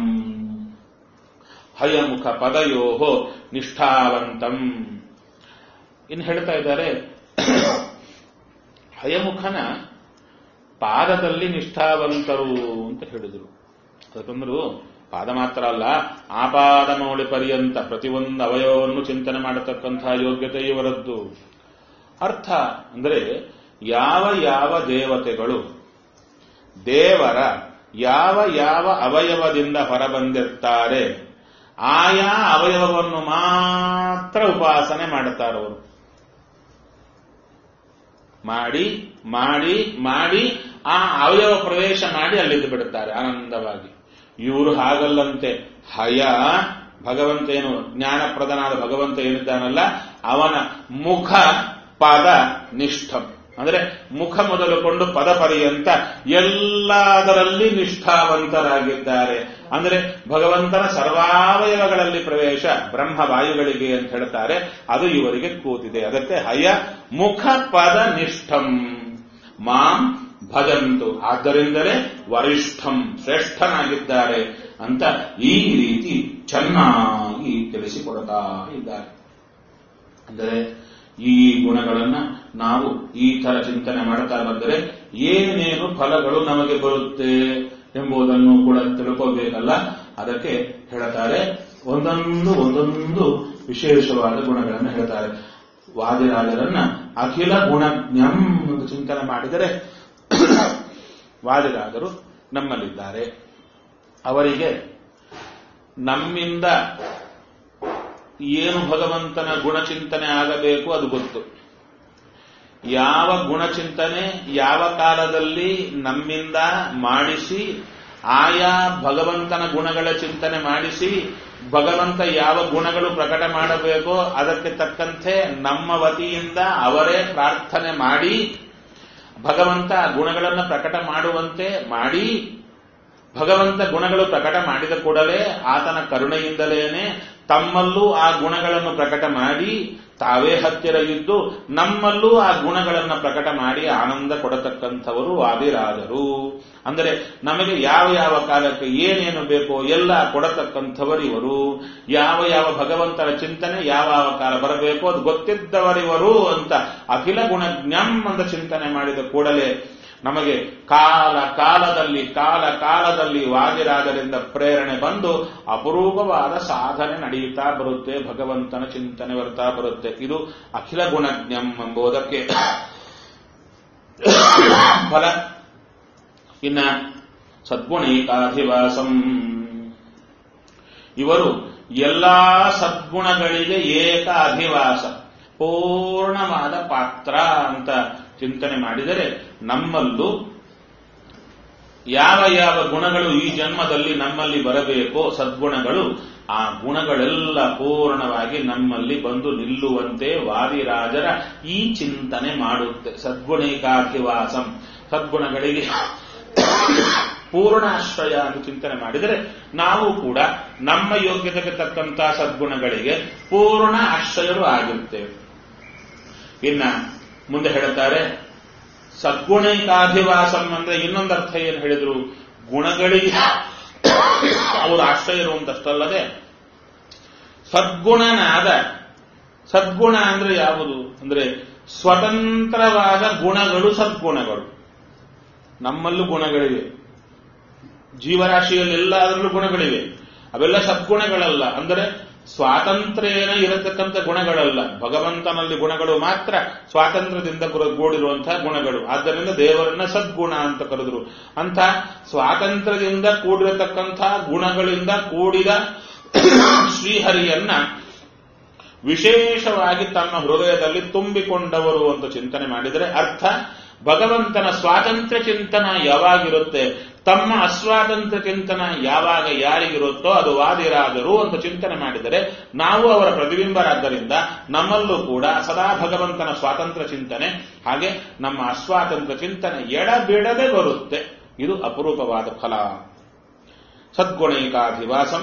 ಹಯಮುಖ ಪದಯೋಹೋ ನಿಷ್ಠಾವಂತಂ ಇನ್ನು ಹೇಳ್ತಾ ಇದ್ದಾರೆ ಹಯಮುಖನ ಪಾದದಲ್ಲಿ ನಿಷ್ಠಾವಂತರು ಅಂತ ಹೇಳಿದರು ಅದಕ್ಕಂದ್ರು ಪಾದ ಮಾತ್ರ ಅಲ್ಲ ಆಪಾದ ಮೌಳಿ ಪರ್ಯಂತ ಪ್ರತಿಯೊಂದು ಅವಯವವನ್ನು ಚಿಂತನೆ ಮಾಡತಕ್ಕಂತಹ ಯೋಗ್ಯತೆ ಇವರದ್ದು ಅರ್ಥ ಅಂದ್ರೆ ಯಾವ ಯಾವ ದೇವತೆಗಳು ದೇವರ ಯಾವ ಯಾವ ಅವಯವದಿಂದ ಹೊರಬಂದಿರ್ತಾರೆ ಆಯಾ ಅವಯವವನ್ನು ಮಾತ್ರ ಉಪಾಸನೆ ಮಾಡುತ್ತಾರವರು ಮಾಡಿ ಮಾಡಿ ಮಾಡಿ ಆ ಅವಯವ ಪ್ರವೇಶ ಮಾಡಿ ಅಲ್ಲಿದ್ದು ಬಿಡುತ್ತಾರೆ ಆನಂದವಾಗಿ ಇವರು ಹಾಗಲ್ಲಂತೆ ಹಯ ಭಗವಂತ ಏನು ಜ್ಞಾನಪ್ರದನಾದ ಭಗವಂತ ಏನಿದ್ದಾನಲ್ಲ ಅವನ ಮುಖ ಪದ ನಿಷ್ಠಂ ಅಂದ್ರೆ ಮುಖ ಮೊದಲುಕೊಂಡು ಪದ ಪರ್ಯಂತ ಎಲ್ಲದರಲ್ಲಿ ನಿಷ್ಠಾವಂತರಾಗಿದ್ದಾರೆ ಅಂದ್ರೆ ಭಗವಂತನ ಸರ್ವಾವಯವಗಳಲ್ಲಿ ಪ್ರವೇಶ ಬ್ರಹ್ಮ ವಾಯುಗಳಿಗೆ ಅಂತ ಹೇಳ್ತಾರೆ ಅದು ಇವರಿಗೆ ಕೂತಿದೆ ಅದಕ್ಕೆ ಹಯ ಮುಖ ಪದ ನಿಷ್ಠಂ ಮಾಂ ಭಜಂತು ಆದ್ದರಿಂದಲೇ ವರಿಷ್ಠಂ ಶ್ರೇಷ್ಠನಾಗಿದ್ದಾರೆ ಅಂತ ಈ ರೀತಿ ಚೆನ್ನಾಗಿ ತಿಳಿಸಿಕೊಡ್ತಾ ಇದ್ದಾರೆ ಅಂದರೆ ಈ ಗುಣಗಳನ್ನ ನಾವು ಈ ತರ ಚಿಂತನೆ ಮಾಡ್ತಾ ಬಂದರೆ ಏನೇನು ಫಲಗಳು ನಮಗೆ ಬರುತ್ತೆ ಎಂಬುದನ್ನು ಕೂಡ ತಿಳ್ಕೋಬೇಕಲ್ಲ ಅದಕ್ಕೆ ಹೇಳ್ತಾರೆ ಒಂದೊಂದು ಒಂದೊಂದು ವಿಶೇಷವಾದ ಗುಣಗಳನ್ನು ಹೇಳ್ತಾರೆ ವಾದಿರಾಜರನ್ನ ಅಖಿಲ ಗುಣಜ್ಞಂ ಎಂದು ಚಿಂತನೆ ಮಾಡಿದರೆ ವಾದಿರಾಜರು ನಮ್ಮಲ್ಲಿದ್ದಾರೆ ಅವರಿಗೆ ನಮ್ಮಿಂದ ಏನು ಭಗವಂತನ ಗುಣಚಿಂತನೆ ಆಗಬೇಕು ಅದು ಗೊತ್ತು ಯಾವ ಗುಣಚಿಂತನೆ ಯಾವ ಕಾಲದಲ್ಲಿ ನಮ್ಮಿಂದ ಮಾಡಿಸಿ ಆಯಾ ಭಗವಂತನ ಗುಣಗಳ ಚಿಂತನೆ ಮಾಡಿಸಿ ಭಗವಂತ ಯಾವ ಗುಣಗಳು ಪ್ರಕಟ ಮಾಡಬೇಕೋ ಅದಕ್ಕೆ ತಕ್ಕಂತೆ ನಮ್ಮ ವತಿಯಿಂದ ಅವರೇ ಪ್ರಾರ್ಥನೆ ಮಾಡಿ ಭಗವಂತ ಆ ಗುಣಗಳನ್ನು ಪ್ರಕಟ ಮಾಡುವಂತೆ ಮಾಡಿ ಭಗವಂತ ಗುಣಗಳು ಪ್ರಕಟ ಮಾಡಿದ ಕೂಡಲೇ ಆತನ ಕರುಣೆಯಿಂದಲೇನೆ ತಮ್ಮಲ್ಲೂ ಆ ಗುಣಗಳನ್ನು ಪ್ರಕಟ ಮಾಡಿ ತಾವೇ ಹತ್ತಿರ ಇದ್ದು ನಮ್ಮಲ್ಲೂ ಆ ಗುಣಗಳನ್ನು ಪ್ರಕಟ ಮಾಡಿ ಆನಂದ ಕೊಡತಕ್ಕಂಥವರು ವಾದಿರಾದರು ಅಂದರೆ ನಮಗೆ ಯಾವ ಯಾವ ಕಾಲಕ್ಕೆ ಏನೇನು ಬೇಕೋ ಎಲ್ಲ ಕೊಡತಕ್ಕಂಥವರು ಇವರು ಯಾವ ಯಾವ ಭಗವಂತನ ಚಿಂತನೆ ಯಾವ ಯಾವ ಕಾಲ ಬರಬೇಕೋ ಅದು ಗೊತ್ತಿದ್ದವರಿವರು ಅಂತ ಅಖಿಲ ಗುಣಜ್ಞಂ ಅಂತ ಚಿಂತನೆ ಮಾಡಿದ ಕೂಡಲೇ ನಮಗೆ ಕಾಲ ಕಾಲದಲ್ಲಿ ಕಾಲ ಕಾಲದಲ್ಲಿ ವಾದಿರಾಜರಿಂದ ಪ್ರೇರಣೆ ಬಂದು ಅಪರೂಪವಾದ ಸಾಧನೆ ನಡೆಯುತ್ತಾ ಬರುತ್ತೆ ಭಗವಂತನ ಚಿಂತನೆ ಬರ್ತಾ ಬರುತ್ತೆ ಇದು ಅಖಿಲ ಗುಣಜ್ಞಂ ಎಂಬುದಕ್ಕೆ ಫಲ ಇನ್ನ ಸದ್ಗುಣೈಕಾಧಿವಾಸಂ ಇವರು ಎಲ್ಲಾ ಸದ್ಗುಣಗಳಿಗೆ ಏಕ ಅಧಿವಾಸ ಪೂರ್ಣವಾದ ಪಾತ್ರ ಅಂತ ಚಿಂತನೆ ಮಾಡಿದರೆ ನಮ್ಮಲ್ಲೂ ಯಾವ ಯಾವ ಗುಣಗಳು ಈ ಜನ್ಮದಲ್ಲಿ ನಮ್ಮಲ್ಲಿ ಬರಬೇಕೋ ಸದ್ಗುಣಗಳು ಆ ಗುಣಗಳೆಲ್ಲ ಪೂರ್ಣವಾಗಿ ನಮ್ಮಲ್ಲಿ ಬಂದು ನಿಲ್ಲುವಂತೆ ವಾದಿರಾಜರ ಈ ಚಿಂತನೆ ಮಾಡುತ್ತೆ ಸದ್ಗುಣೈಕಾಧಿವಾಸಂ ಸದ್ಗುಣಗಳಿಗೆ ಪೂರ್ಣಾಶ್ರಯ ಅಂತ ಚಿಂತನೆ ಮಾಡಿದರೆ ನಾವು ಕೂಡ ನಮ್ಮ ಯೋಗ್ಯತೆಗೆ ತಕ್ಕಂತಹ ಸದ್ಗುಣಗಳಿಗೆ ಪೂರ್ಣ ಆಶ್ರಯರು ಆಗಿರುತ್ತೇವೆ ಇನ್ನ ಮುಂದೆ ಹೇಳುತ್ತಾರೆ ಸದ್ಗುಣೈಕಾಧಿವಾಸಂ ಅಂದ್ರೆ ಇನ್ನೊಂದು ಅರ್ಥ ಏನು ಹೇಳಿದ್ರು ಗುಣಗಳಿಗೆ ಅವರು ಆಶ್ರಯರು ಅಂತಷ್ಟಲ್ಲದೆ ಸದ್ಗುಣನಾದ ಸದ್ಗುಣ ಅಂದ್ರೆ ಯಾವುದು ಅಂದ್ರೆ ಸ್ವತಂತ್ರವಾದ ಗುಣಗಳು ಸದ್ಗುಣಗಳು ನಮ್ಮಲ್ಲೂ ಗುಣಗಳಿವೆ ಜೀವರಾಶಿಯಲ್ಲೆಲ್ಲದರಲ್ಲೂ ಗುಣಗಳಿವೆ ಅವೆಲ್ಲ ಸದ್ಗುಣಗಳಲ್ಲ ಅಂದರೆ ಸ್ವಾತಂತ್ರ್ಯೇನ ಇರತಕ್ಕಂಥ ಗುಣಗಳಲ್ಲ ಭಗವಂತನಲ್ಲಿ ಗುಣಗಳು ಮಾತ್ರ ಸ್ವಾತಂತ್ರ್ಯದಿಂದ ಕೂಡಿರುವಂತಹ ಗುಣಗಳು ಆದ್ದರಿಂದ ದೇವರನ್ನ ಸದ್ಗುಣ ಅಂತ ಕರೆದ್ರು ಅಂತ ಸ್ವಾತಂತ್ರ್ಯದಿಂದ ಕೂಡಿರತಕ್ಕಂಥ ಗುಣಗಳಿಂದ ಕೂಡಿದ ಶ್ರೀಹರಿಯನ್ನ ವಿಶೇಷವಾಗಿ ತಮ್ಮ ಹೃದಯದಲ್ಲಿ ತುಂಬಿಕೊಂಡವರು ಅಂತ ಚಿಂತನೆ ಮಾಡಿದರೆ ಅರ್ಥ ಭಗವಂತನ ಸ್ವಾತಂತ್ರ್ಯ ಚಿಂತನ ಯಾವಾಗಿರುತ್ತೆ ತಮ್ಮ ಅಸ್ವಾತಂತ್ರ್ಯ ಚಿಂತನ ಯಾವಾಗ ಯಾರಿಗಿರುತ್ತೋ ಅದು ವಾದಿರಾದರು ಅಂತ ಚಿಂತನೆ ಮಾಡಿದರೆ ನಾವು ಅವರ ಪ್ರತಿಬಿಂಬರಾದ್ದರಿಂದ ನಮ್ಮಲ್ಲೂ ಕೂಡ ಸದಾ ಭಗವಂತನ ಸ್ವಾತಂತ್ರ್ಯ ಚಿಂತನೆ ಹಾಗೆ ನಮ್ಮ ಅಸ್ವಾತಂತ್ರ್ಯ ಚಿಂತನೆ ಎಡಬಿಡದೆ ಬರುತ್ತೆ ಇದು ಅಪರೂಪವಾದ ಫಲ ಸದ್ಗುಣೈಕಾಧಿವಾಸಂ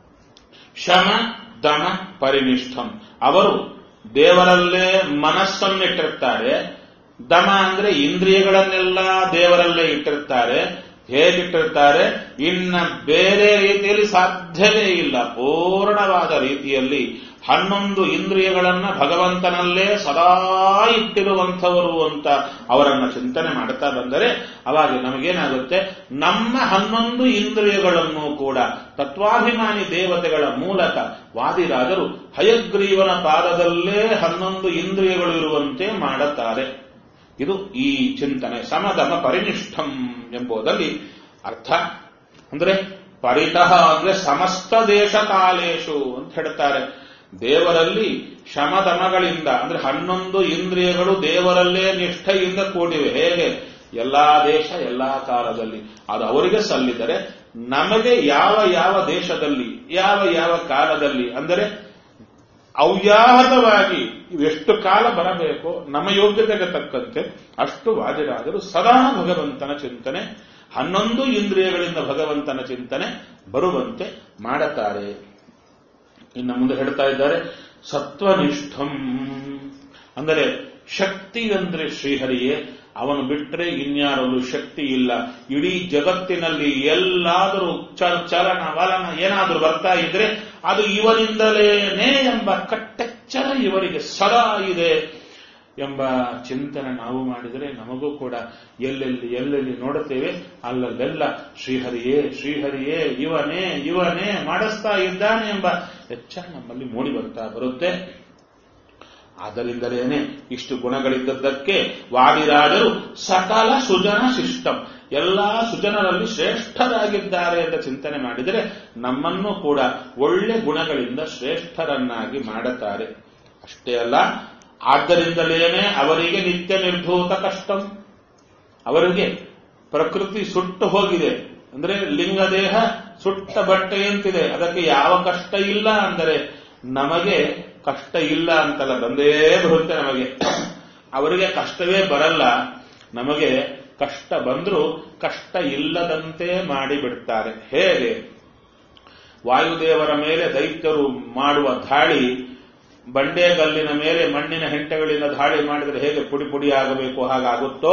ಶಮ ದಮ ಪರಿನಿಷ್ಠಂ ಅವರು ದೇವರಲ್ಲೇ ಮನಸ್ಸನ್ನಿಟ್ಟಿರ್ತಾರೆ ದಮ ಅಂದ್ರೆ ಇಂದ್ರಿಯಗಳನ್ನೆಲ್ಲ ದೇವರಲ್ಲೇ ಇಟ್ಟಿರ್ತಾರೆ ಹೇಗಿಟ್ಟಿರ್ತಾರೆ ಇನ್ನ ಬೇರೆ ರೀತಿಯಲ್ಲಿ ಸಾಧ್ಯವೇ ಇಲ್ಲ ಪೂರ್ಣವಾದ ರೀತಿಯಲ್ಲಿ ಹನ್ನೊಂದು ಇಂದ್ರಿಯಗಳನ್ನ ಭಗವಂತನಲ್ಲೇ ಸದಾ ಇಟ್ಟಿರುವಂಥವರು ಅಂತ ಅವರನ್ನ ಚಿಂತನೆ ಮಾಡ್ತಾ ಬಂದರೆ ಅವಾಗ ನಮಗೇನಾಗುತ್ತೆ ನಮ್ಮ ಹನ್ನೊಂದು ಇಂದ್ರಿಯಗಳನ್ನು ಕೂಡ ತತ್ವಾಭಿಮಾನಿ ದೇವತೆಗಳ ಮೂಲಕ ವಾದಿರಾದರು ಹಯಗ್ರೀವನ ಪಾದದಲ್ಲೇ ಹನ್ನೊಂದು ಇಂದ್ರಿಯಗಳು ಇರುವಂತೆ ಮಾಡುತ್ತಾರೆ ಇದು ಈ ಚಿಂತನೆ ಸಮದಮ ಪರಿನಿಷ್ಠಂ ಎಂಬುದರಲ್ಲಿ ಅರ್ಥ ಅಂದ್ರೆ ಪರಿತಃ ಅಂದ್ರೆ ಸಮಸ್ತ ದೇಶ ಕಾಲೇಶು ಅಂತ ಹೇಳ್ತಾರೆ ದೇವರಲ್ಲಿ ಶಮದಮಗಳಿಂದ ಅಂದ್ರೆ ಹನ್ನೊಂದು ಇಂದ್ರಿಯಗಳು ದೇವರಲ್ಲೇ ನಿಷ್ಠೆಯಿಂದ ಕೂಡಿವೆ ಹೇಗೆ ಎಲ್ಲಾ ದೇಶ ಎಲ್ಲಾ ಕಾಲದಲ್ಲಿ ಅದು ಅವರಿಗೆ ಸಲ್ಲಿದರೆ ನಮಗೆ ಯಾವ ಯಾವ ದೇಶದಲ್ಲಿ ಯಾವ ಯಾವ ಕಾಲದಲ್ಲಿ ಅಂದರೆ ಅವ್ಯಾಹತವಾಗಿ ಎಷ್ಟು ಕಾಲ ಬರಬೇಕೋ ನಮ್ಮ ಯೋಗ್ಯತೆಗೆ ತಕ್ಕಂತೆ ಅಷ್ಟು ವಾದಿರಾದರು ಸದಾ ಭಗವಂತನ ಚಿಂತನೆ ಹನ್ನೊಂದು ಇಂದ್ರಿಯಗಳಿಂದ ಭಗವಂತನ ಚಿಂತನೆ ಬರುವಂತೆ ಮಾಡುತ್ತಾರೆ ಇನ್ನು ಮುಂದೆ ಹೇಳ್ತಾ ಇದ್ದಾರೆ ಸತ್ವನಿಷ್ಠಂ ಅಂದರೆ ಶಕ್ತಿ ಅಂದ್ರೆ ಶ್ರೀಹರಿಯೇ ಅವನು ಬಿಟ್ಟರೆ ಇನ್ಯಾರಲ್ಲೂ ಶಕ್ತಿ ಇಲ್ಲ ಇಡೀ ಜಗತ್ತಿನಲ್ಲಿ ಎಲ್ಲಾದರೂ ಚಲನ ವಲನ ಏನಾದರೂ ಬರ್ತಾ ಇದ್ರೆ ಅದು ಇವನಿಂದಲೇನೇ ಎಂಬ ಕಟ್ಟೆಚ್ಚರ ಇವರಿಗೆ ಸದಾ ಇದೆ ಎಂಬ ಚಿಂತನೆ ನಾವು ಮಾಡಿದರೆ ನಮಗೂ ಕೂಡ ಎಲ್ಲೆಲ್ಲಿ ಎಲ್ಲೆಲ್ಲಿ ನೋಡುತ್ತೇವೆ ಅಲ್ಲಲ್ಲೆಲ್ಲ ಶ್ರೀಹರಿಯೇ ಶ್ರೀಹರಿಯೇ ಇವನೇ ಇವನೇ ಮಾಡಿಸ್ತಾ ಇದ್ದಾನೆ ಎಂಬ ಎಚ್ಚರ ನಮ್ಮಲ್ಲಿ ಮೂಡಿ ಬರ್ತಾ ಬರುತ್ತೆ ಆದ್ದರಿಂದಲೇನೆ ಇಷ್ಟು ಗುಣಗಳಿದ್ದದ್ದಕ್ಕೆ ವಾದಿರಾಜರು ಸಕಲ ಸುಜನ ಶಿಷ್ಟಂ ಎಲ್ಲಾ ಸುಜನರಲ್ಲಿ ಶ್ರೇಷ್ಠರಾಗಿದ್ದಾರೆ ಅಂತ ಚಿಂತನೆ ಮಾಡಿದರೆ ನಮ್ಮನ್ನು ಕೂಡ ಒಳ್ಳೆ ಗುಣಗಳಿಂದ ಶ್ರೇಷ್ಠರನ್ನಾಗಿ ಮಾಡುತ್ತಾರೆ ಅಷ್ಟೇ ಅಲ್ಲ ಆದ್ದರಿಂದಲೇನೆ ಅವರಿಗೆ ನಿತ್ಯ ನಿರ್ಧೂತ ಕಷ್ಟಂ ಅವರಿಗೆ ಪ್ರಕೃತಿ ಸುಟ್ಟು ಹೋಗಿದೆ ಅಂದ್ರೆ ಲಿಂಗದೇಹ ಸುಟ್ಟ ಬಟ್ಟೆಯಂತಿದೆ ಅದಕ್ಕೆ ಯಾವ ಕಷ್ಟ ಇಲ್ಲ ಅಂದರೆ ನಮಗೆ ಕಷ್ಟ ಇಲ್ಲ ಅಂತಲ್ಲ ಬಂದೇ ಬರುತ್ತೆ ನಮಗೆ ಅವರಿಗೆ ಕಷ್ಟವೇ ಬರಲ್ಲ ನಮಗೆ ಕಷ್ಟ ಬಂದರೂ ಕಷ್ಟ ಇಲ್ಲದಂತೆ ಮಾಡಿಬಿಡ್ತಾರೆ ಹೇಗೆ ವಾಯುದೇವರ ಮೇಲೆ ದೈತ್ಯರು ಮಾಡುವ ದಾಳಿ ಬಂಡೆಗಲ್ಲಿನ ಮೇಲೆ ಮಣ್ಣಿನ ಹೆಂಟೆಗಳಿಂದ ದಾಳಿ ಮಾಡಿದರೆ ಹೇಗೆ ಪುಡಿ ಪುಡಿ ಆಗಬೇಕು ಹಾಗಾಗುತ್ತೋ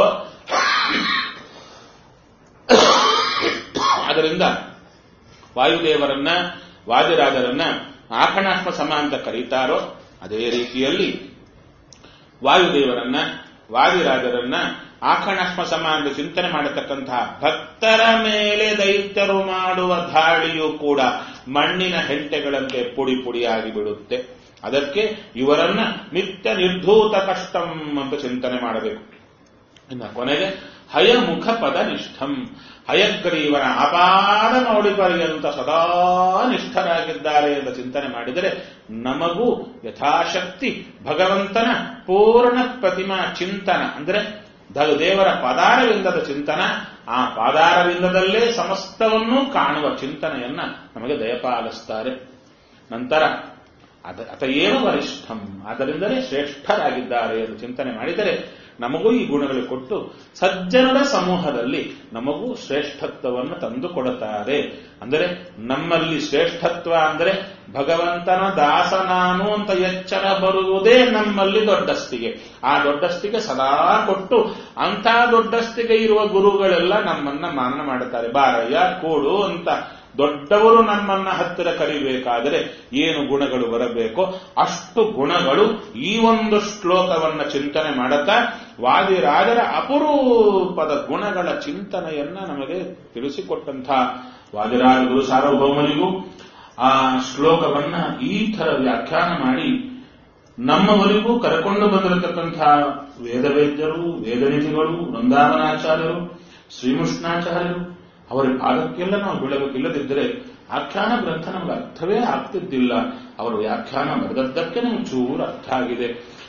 ಅದರಿಂದ ವಾಯುದೇವರನ್ನ ವಾದಿರಾಜರನ್ನ ಆಖಣಾತ್ಮ ಸಮ ಅಂತ ಕರೀತಾರೋ ಅದೇ ರೀತಿಯಲ್ಲಿ ವಾಯುದೇವರನ್ನ ವಾದಿರಾಜರನ್ನ ಆಖಣಾತ್ಮ ಸಮ ಎಂದು ಚಿಂತನೆ ಮಾಡತಕ್ಕಂತಹ ಭಕ್ತರ ಮೇಲೆ ದೈತ್ಯರು ಮಾಡುವ ದಾಳಿಯೂ ಕೂಡ ಮಣ್ಣಿನ ಹೆಂಟೆಗಳಂತೆ ಪುಡಿ ಪುಡಿಯಾಗಿ ಬಿಡುತ್ತೆ ಅದಕ್ಕೆ ಇವರನ್ನ ನಿತ್ಯ ನಿರ್ಧೂತ ಕಷ್ಟಂ ಅಂತ ಚಿಂತನೆ ಮಾಡಬೇಕು ಇನ್ನು ಕೊನೆಗೆ ಹಯಮುಖ ಪದ ನಿಷ್ಠಂ ಹಯಗ್ರೀವನ ಅಪಾರ ನೋಡಿ ಪರ್ಯಂತ ಸದಾ ನಿಷ್ಠರಾಗಿದ್ದಾರೆ ಎಂದು ಚಿಂತನೆ ಮಾಡಿದರೆ ನಮಗೂ ಯಥಾಶಕ್ತಿ ಭಗವಂತನ ಪೂರ್ಣ ಪ್ರತಿಮಾ ಚಿಂತನ ಅಂದ್ರೆ ದೇವರ ಪದಾರವಿಂದದ ಚಿಂತನ ಆ ಪಾದಾರವಿಂದದಲ್ಲೇ ಸಮಸ್ತವನ್ನೂ ಕಾಣುವ ಚಿಂತನೆಯನ್ನ ನಮಗೆ ದಯಪಾಲಿಸ್ತಾರೆ ನಂತರ ಅದ ಅತಯೇವ ವರಿಷ್ಠಂ ಆದ್ದರಿಂದಲೇ ಶ್ರೇಷ್ಠರಾಗಿದ್ದಾರೆ ಎಂದು ಚಿಂತನೆ ಮಾಡಿದರೆ ನಮಗೂ ಈ ಗುಣಗಳು ಕೊಟ್ಟು ಸಜ್ಜನರ ಸಮೂಹದಲ್ಲಿ ನಮಗೂ ಶ್ರೇಷ್ಠತ್ವವನ್ನು ತಂದುಕೊಡುತ್ತಾರೆ ಅಂದರೆ ನಮ್ಮಲ್ಲಿ ಶ್ರೇಷ್ಠತ್ವ ಅಂದರೆ ಭಗವಂತನ ದಾಸ ನಾನು ಅಂತ ಎಚ್ಚರ ಬರುವುದೇ ನಮ್ಮಲ್ಲಿ ದೊಡ್ಡಸ್ತಿಗೆ ಆ ದೊಡ್ಡಸ್ತಿಗೆ ಸದಾ ಕೊಟ್ಟು ಅಂಥ ದೊಡ್ಡಸ್ತಿಗೆ ಇರುವ ಗುರುಗಳೆಲ್ಲ ನಮ್ಮನ್ನ ಮಾನ ಮಾಡುತ್ತಾರೆ ಬಾರಯ್ಯ ಕೂಡು ಅಂತ ದೊಡ್ಡವರು ನಮ್ಮನ್ನ ಹತ್ತಿರ ಕರಿಬೇಕಾದರೆ ಏನು ಗುಣಗಳು ಬರಬೇಕೋ ಅಷ್ಟು ಗುಣಗಳು ಈ ಒಂದು ಶ್ಲೋಕವನ್ನ ಚಿಂತನೆ ಮಾಡುತ್ತಾ ವಾದಿರಾಜರ ಅಪರೂಪದ ಗುಣಗಳ ಚಿಂತನೆಯನ್ನ ನಮಗೆ ತಿಳಿಸಿಕೊಟ್ಟಂತಹ ವಾದಿರಾಜ ಗುರು ಸಾರ್ವಭೌಮನಿಗೂ ಆ ಶ್ಲೋಕವನ್ನ ಈ ತರ ವ್ಯಾಖ್ಯಾನ ಮಾಡಿ ನಮ್ಮವರಿಗೂ ಕರೆಕೊಂಡು ಬಂದಿರತಕ್ಕಂತಹ ವೇದವೇದ್ಯರು ವೇದನಿಧಿಗಳು ವೃಂದಾವನಾಚಾರ್ಯರು ಶ್ರೀಮುಷ್ಣಾಚಾರ್ಯರು ಅವರ ಪಾದಕ್ಕೆಲ್ಲ ನಾವು ಬೀಳಬೇಕಿಲ್ಲದಿದ್ದರೆ ಆಖ್ಯಾನ ಗ್ರಂಥ ನಮಗೆ ಅರ್ಥವೇ ಆಗ್ತಿದ್ದಿಲ್ಲ ಅವರು ವ್ಯಾಖ್ಯಾನ ಬರೆದದ್ದಕ್ಕೆ ನಮ್ಗೆ ಚೂರು ಅರ್ಥ ಆಗಿದೆ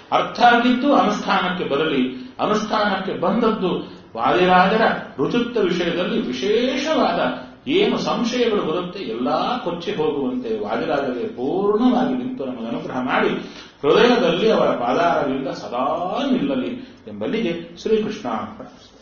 ಅರ್ಥ ಆಗಿದ್ದು ಅನುಷ್ಠಾನಕ್ಕೆ ಬರಲಿ ಅನುಷ್ಠಾನಕ್ಕೆ ಬಂದದ್ದು ವಾದಿರಾಜರ ರುಚುತ್ವ ವಿಷಯದಲ್ಲಿ ವಿಶೇಷವಾದ ಏನು ಸಂಶಯಗಳು ಬರುತ್ತೆ ಎಲ್ಲಾ ಕೊಚ್ಚಿ ಹೋಗುವಂತೆ ವಾದಿರಾಜರಿಗೆ ಪೂರ್ಣವಾಗಿ ನಿಂತು ನಮಗೆ ಅನುಗ್ರಹ ಮಾಡಿ ಹೃದಯದಲ್ಲಿ ಅವರ ಪಾದಾರದಿಂದ ಸದಾ ನಿಲ್ಲಲಿ ಎಂಬಲ್ಲಿಗೆ ಶ್ರೀಕೃಷ್ಣ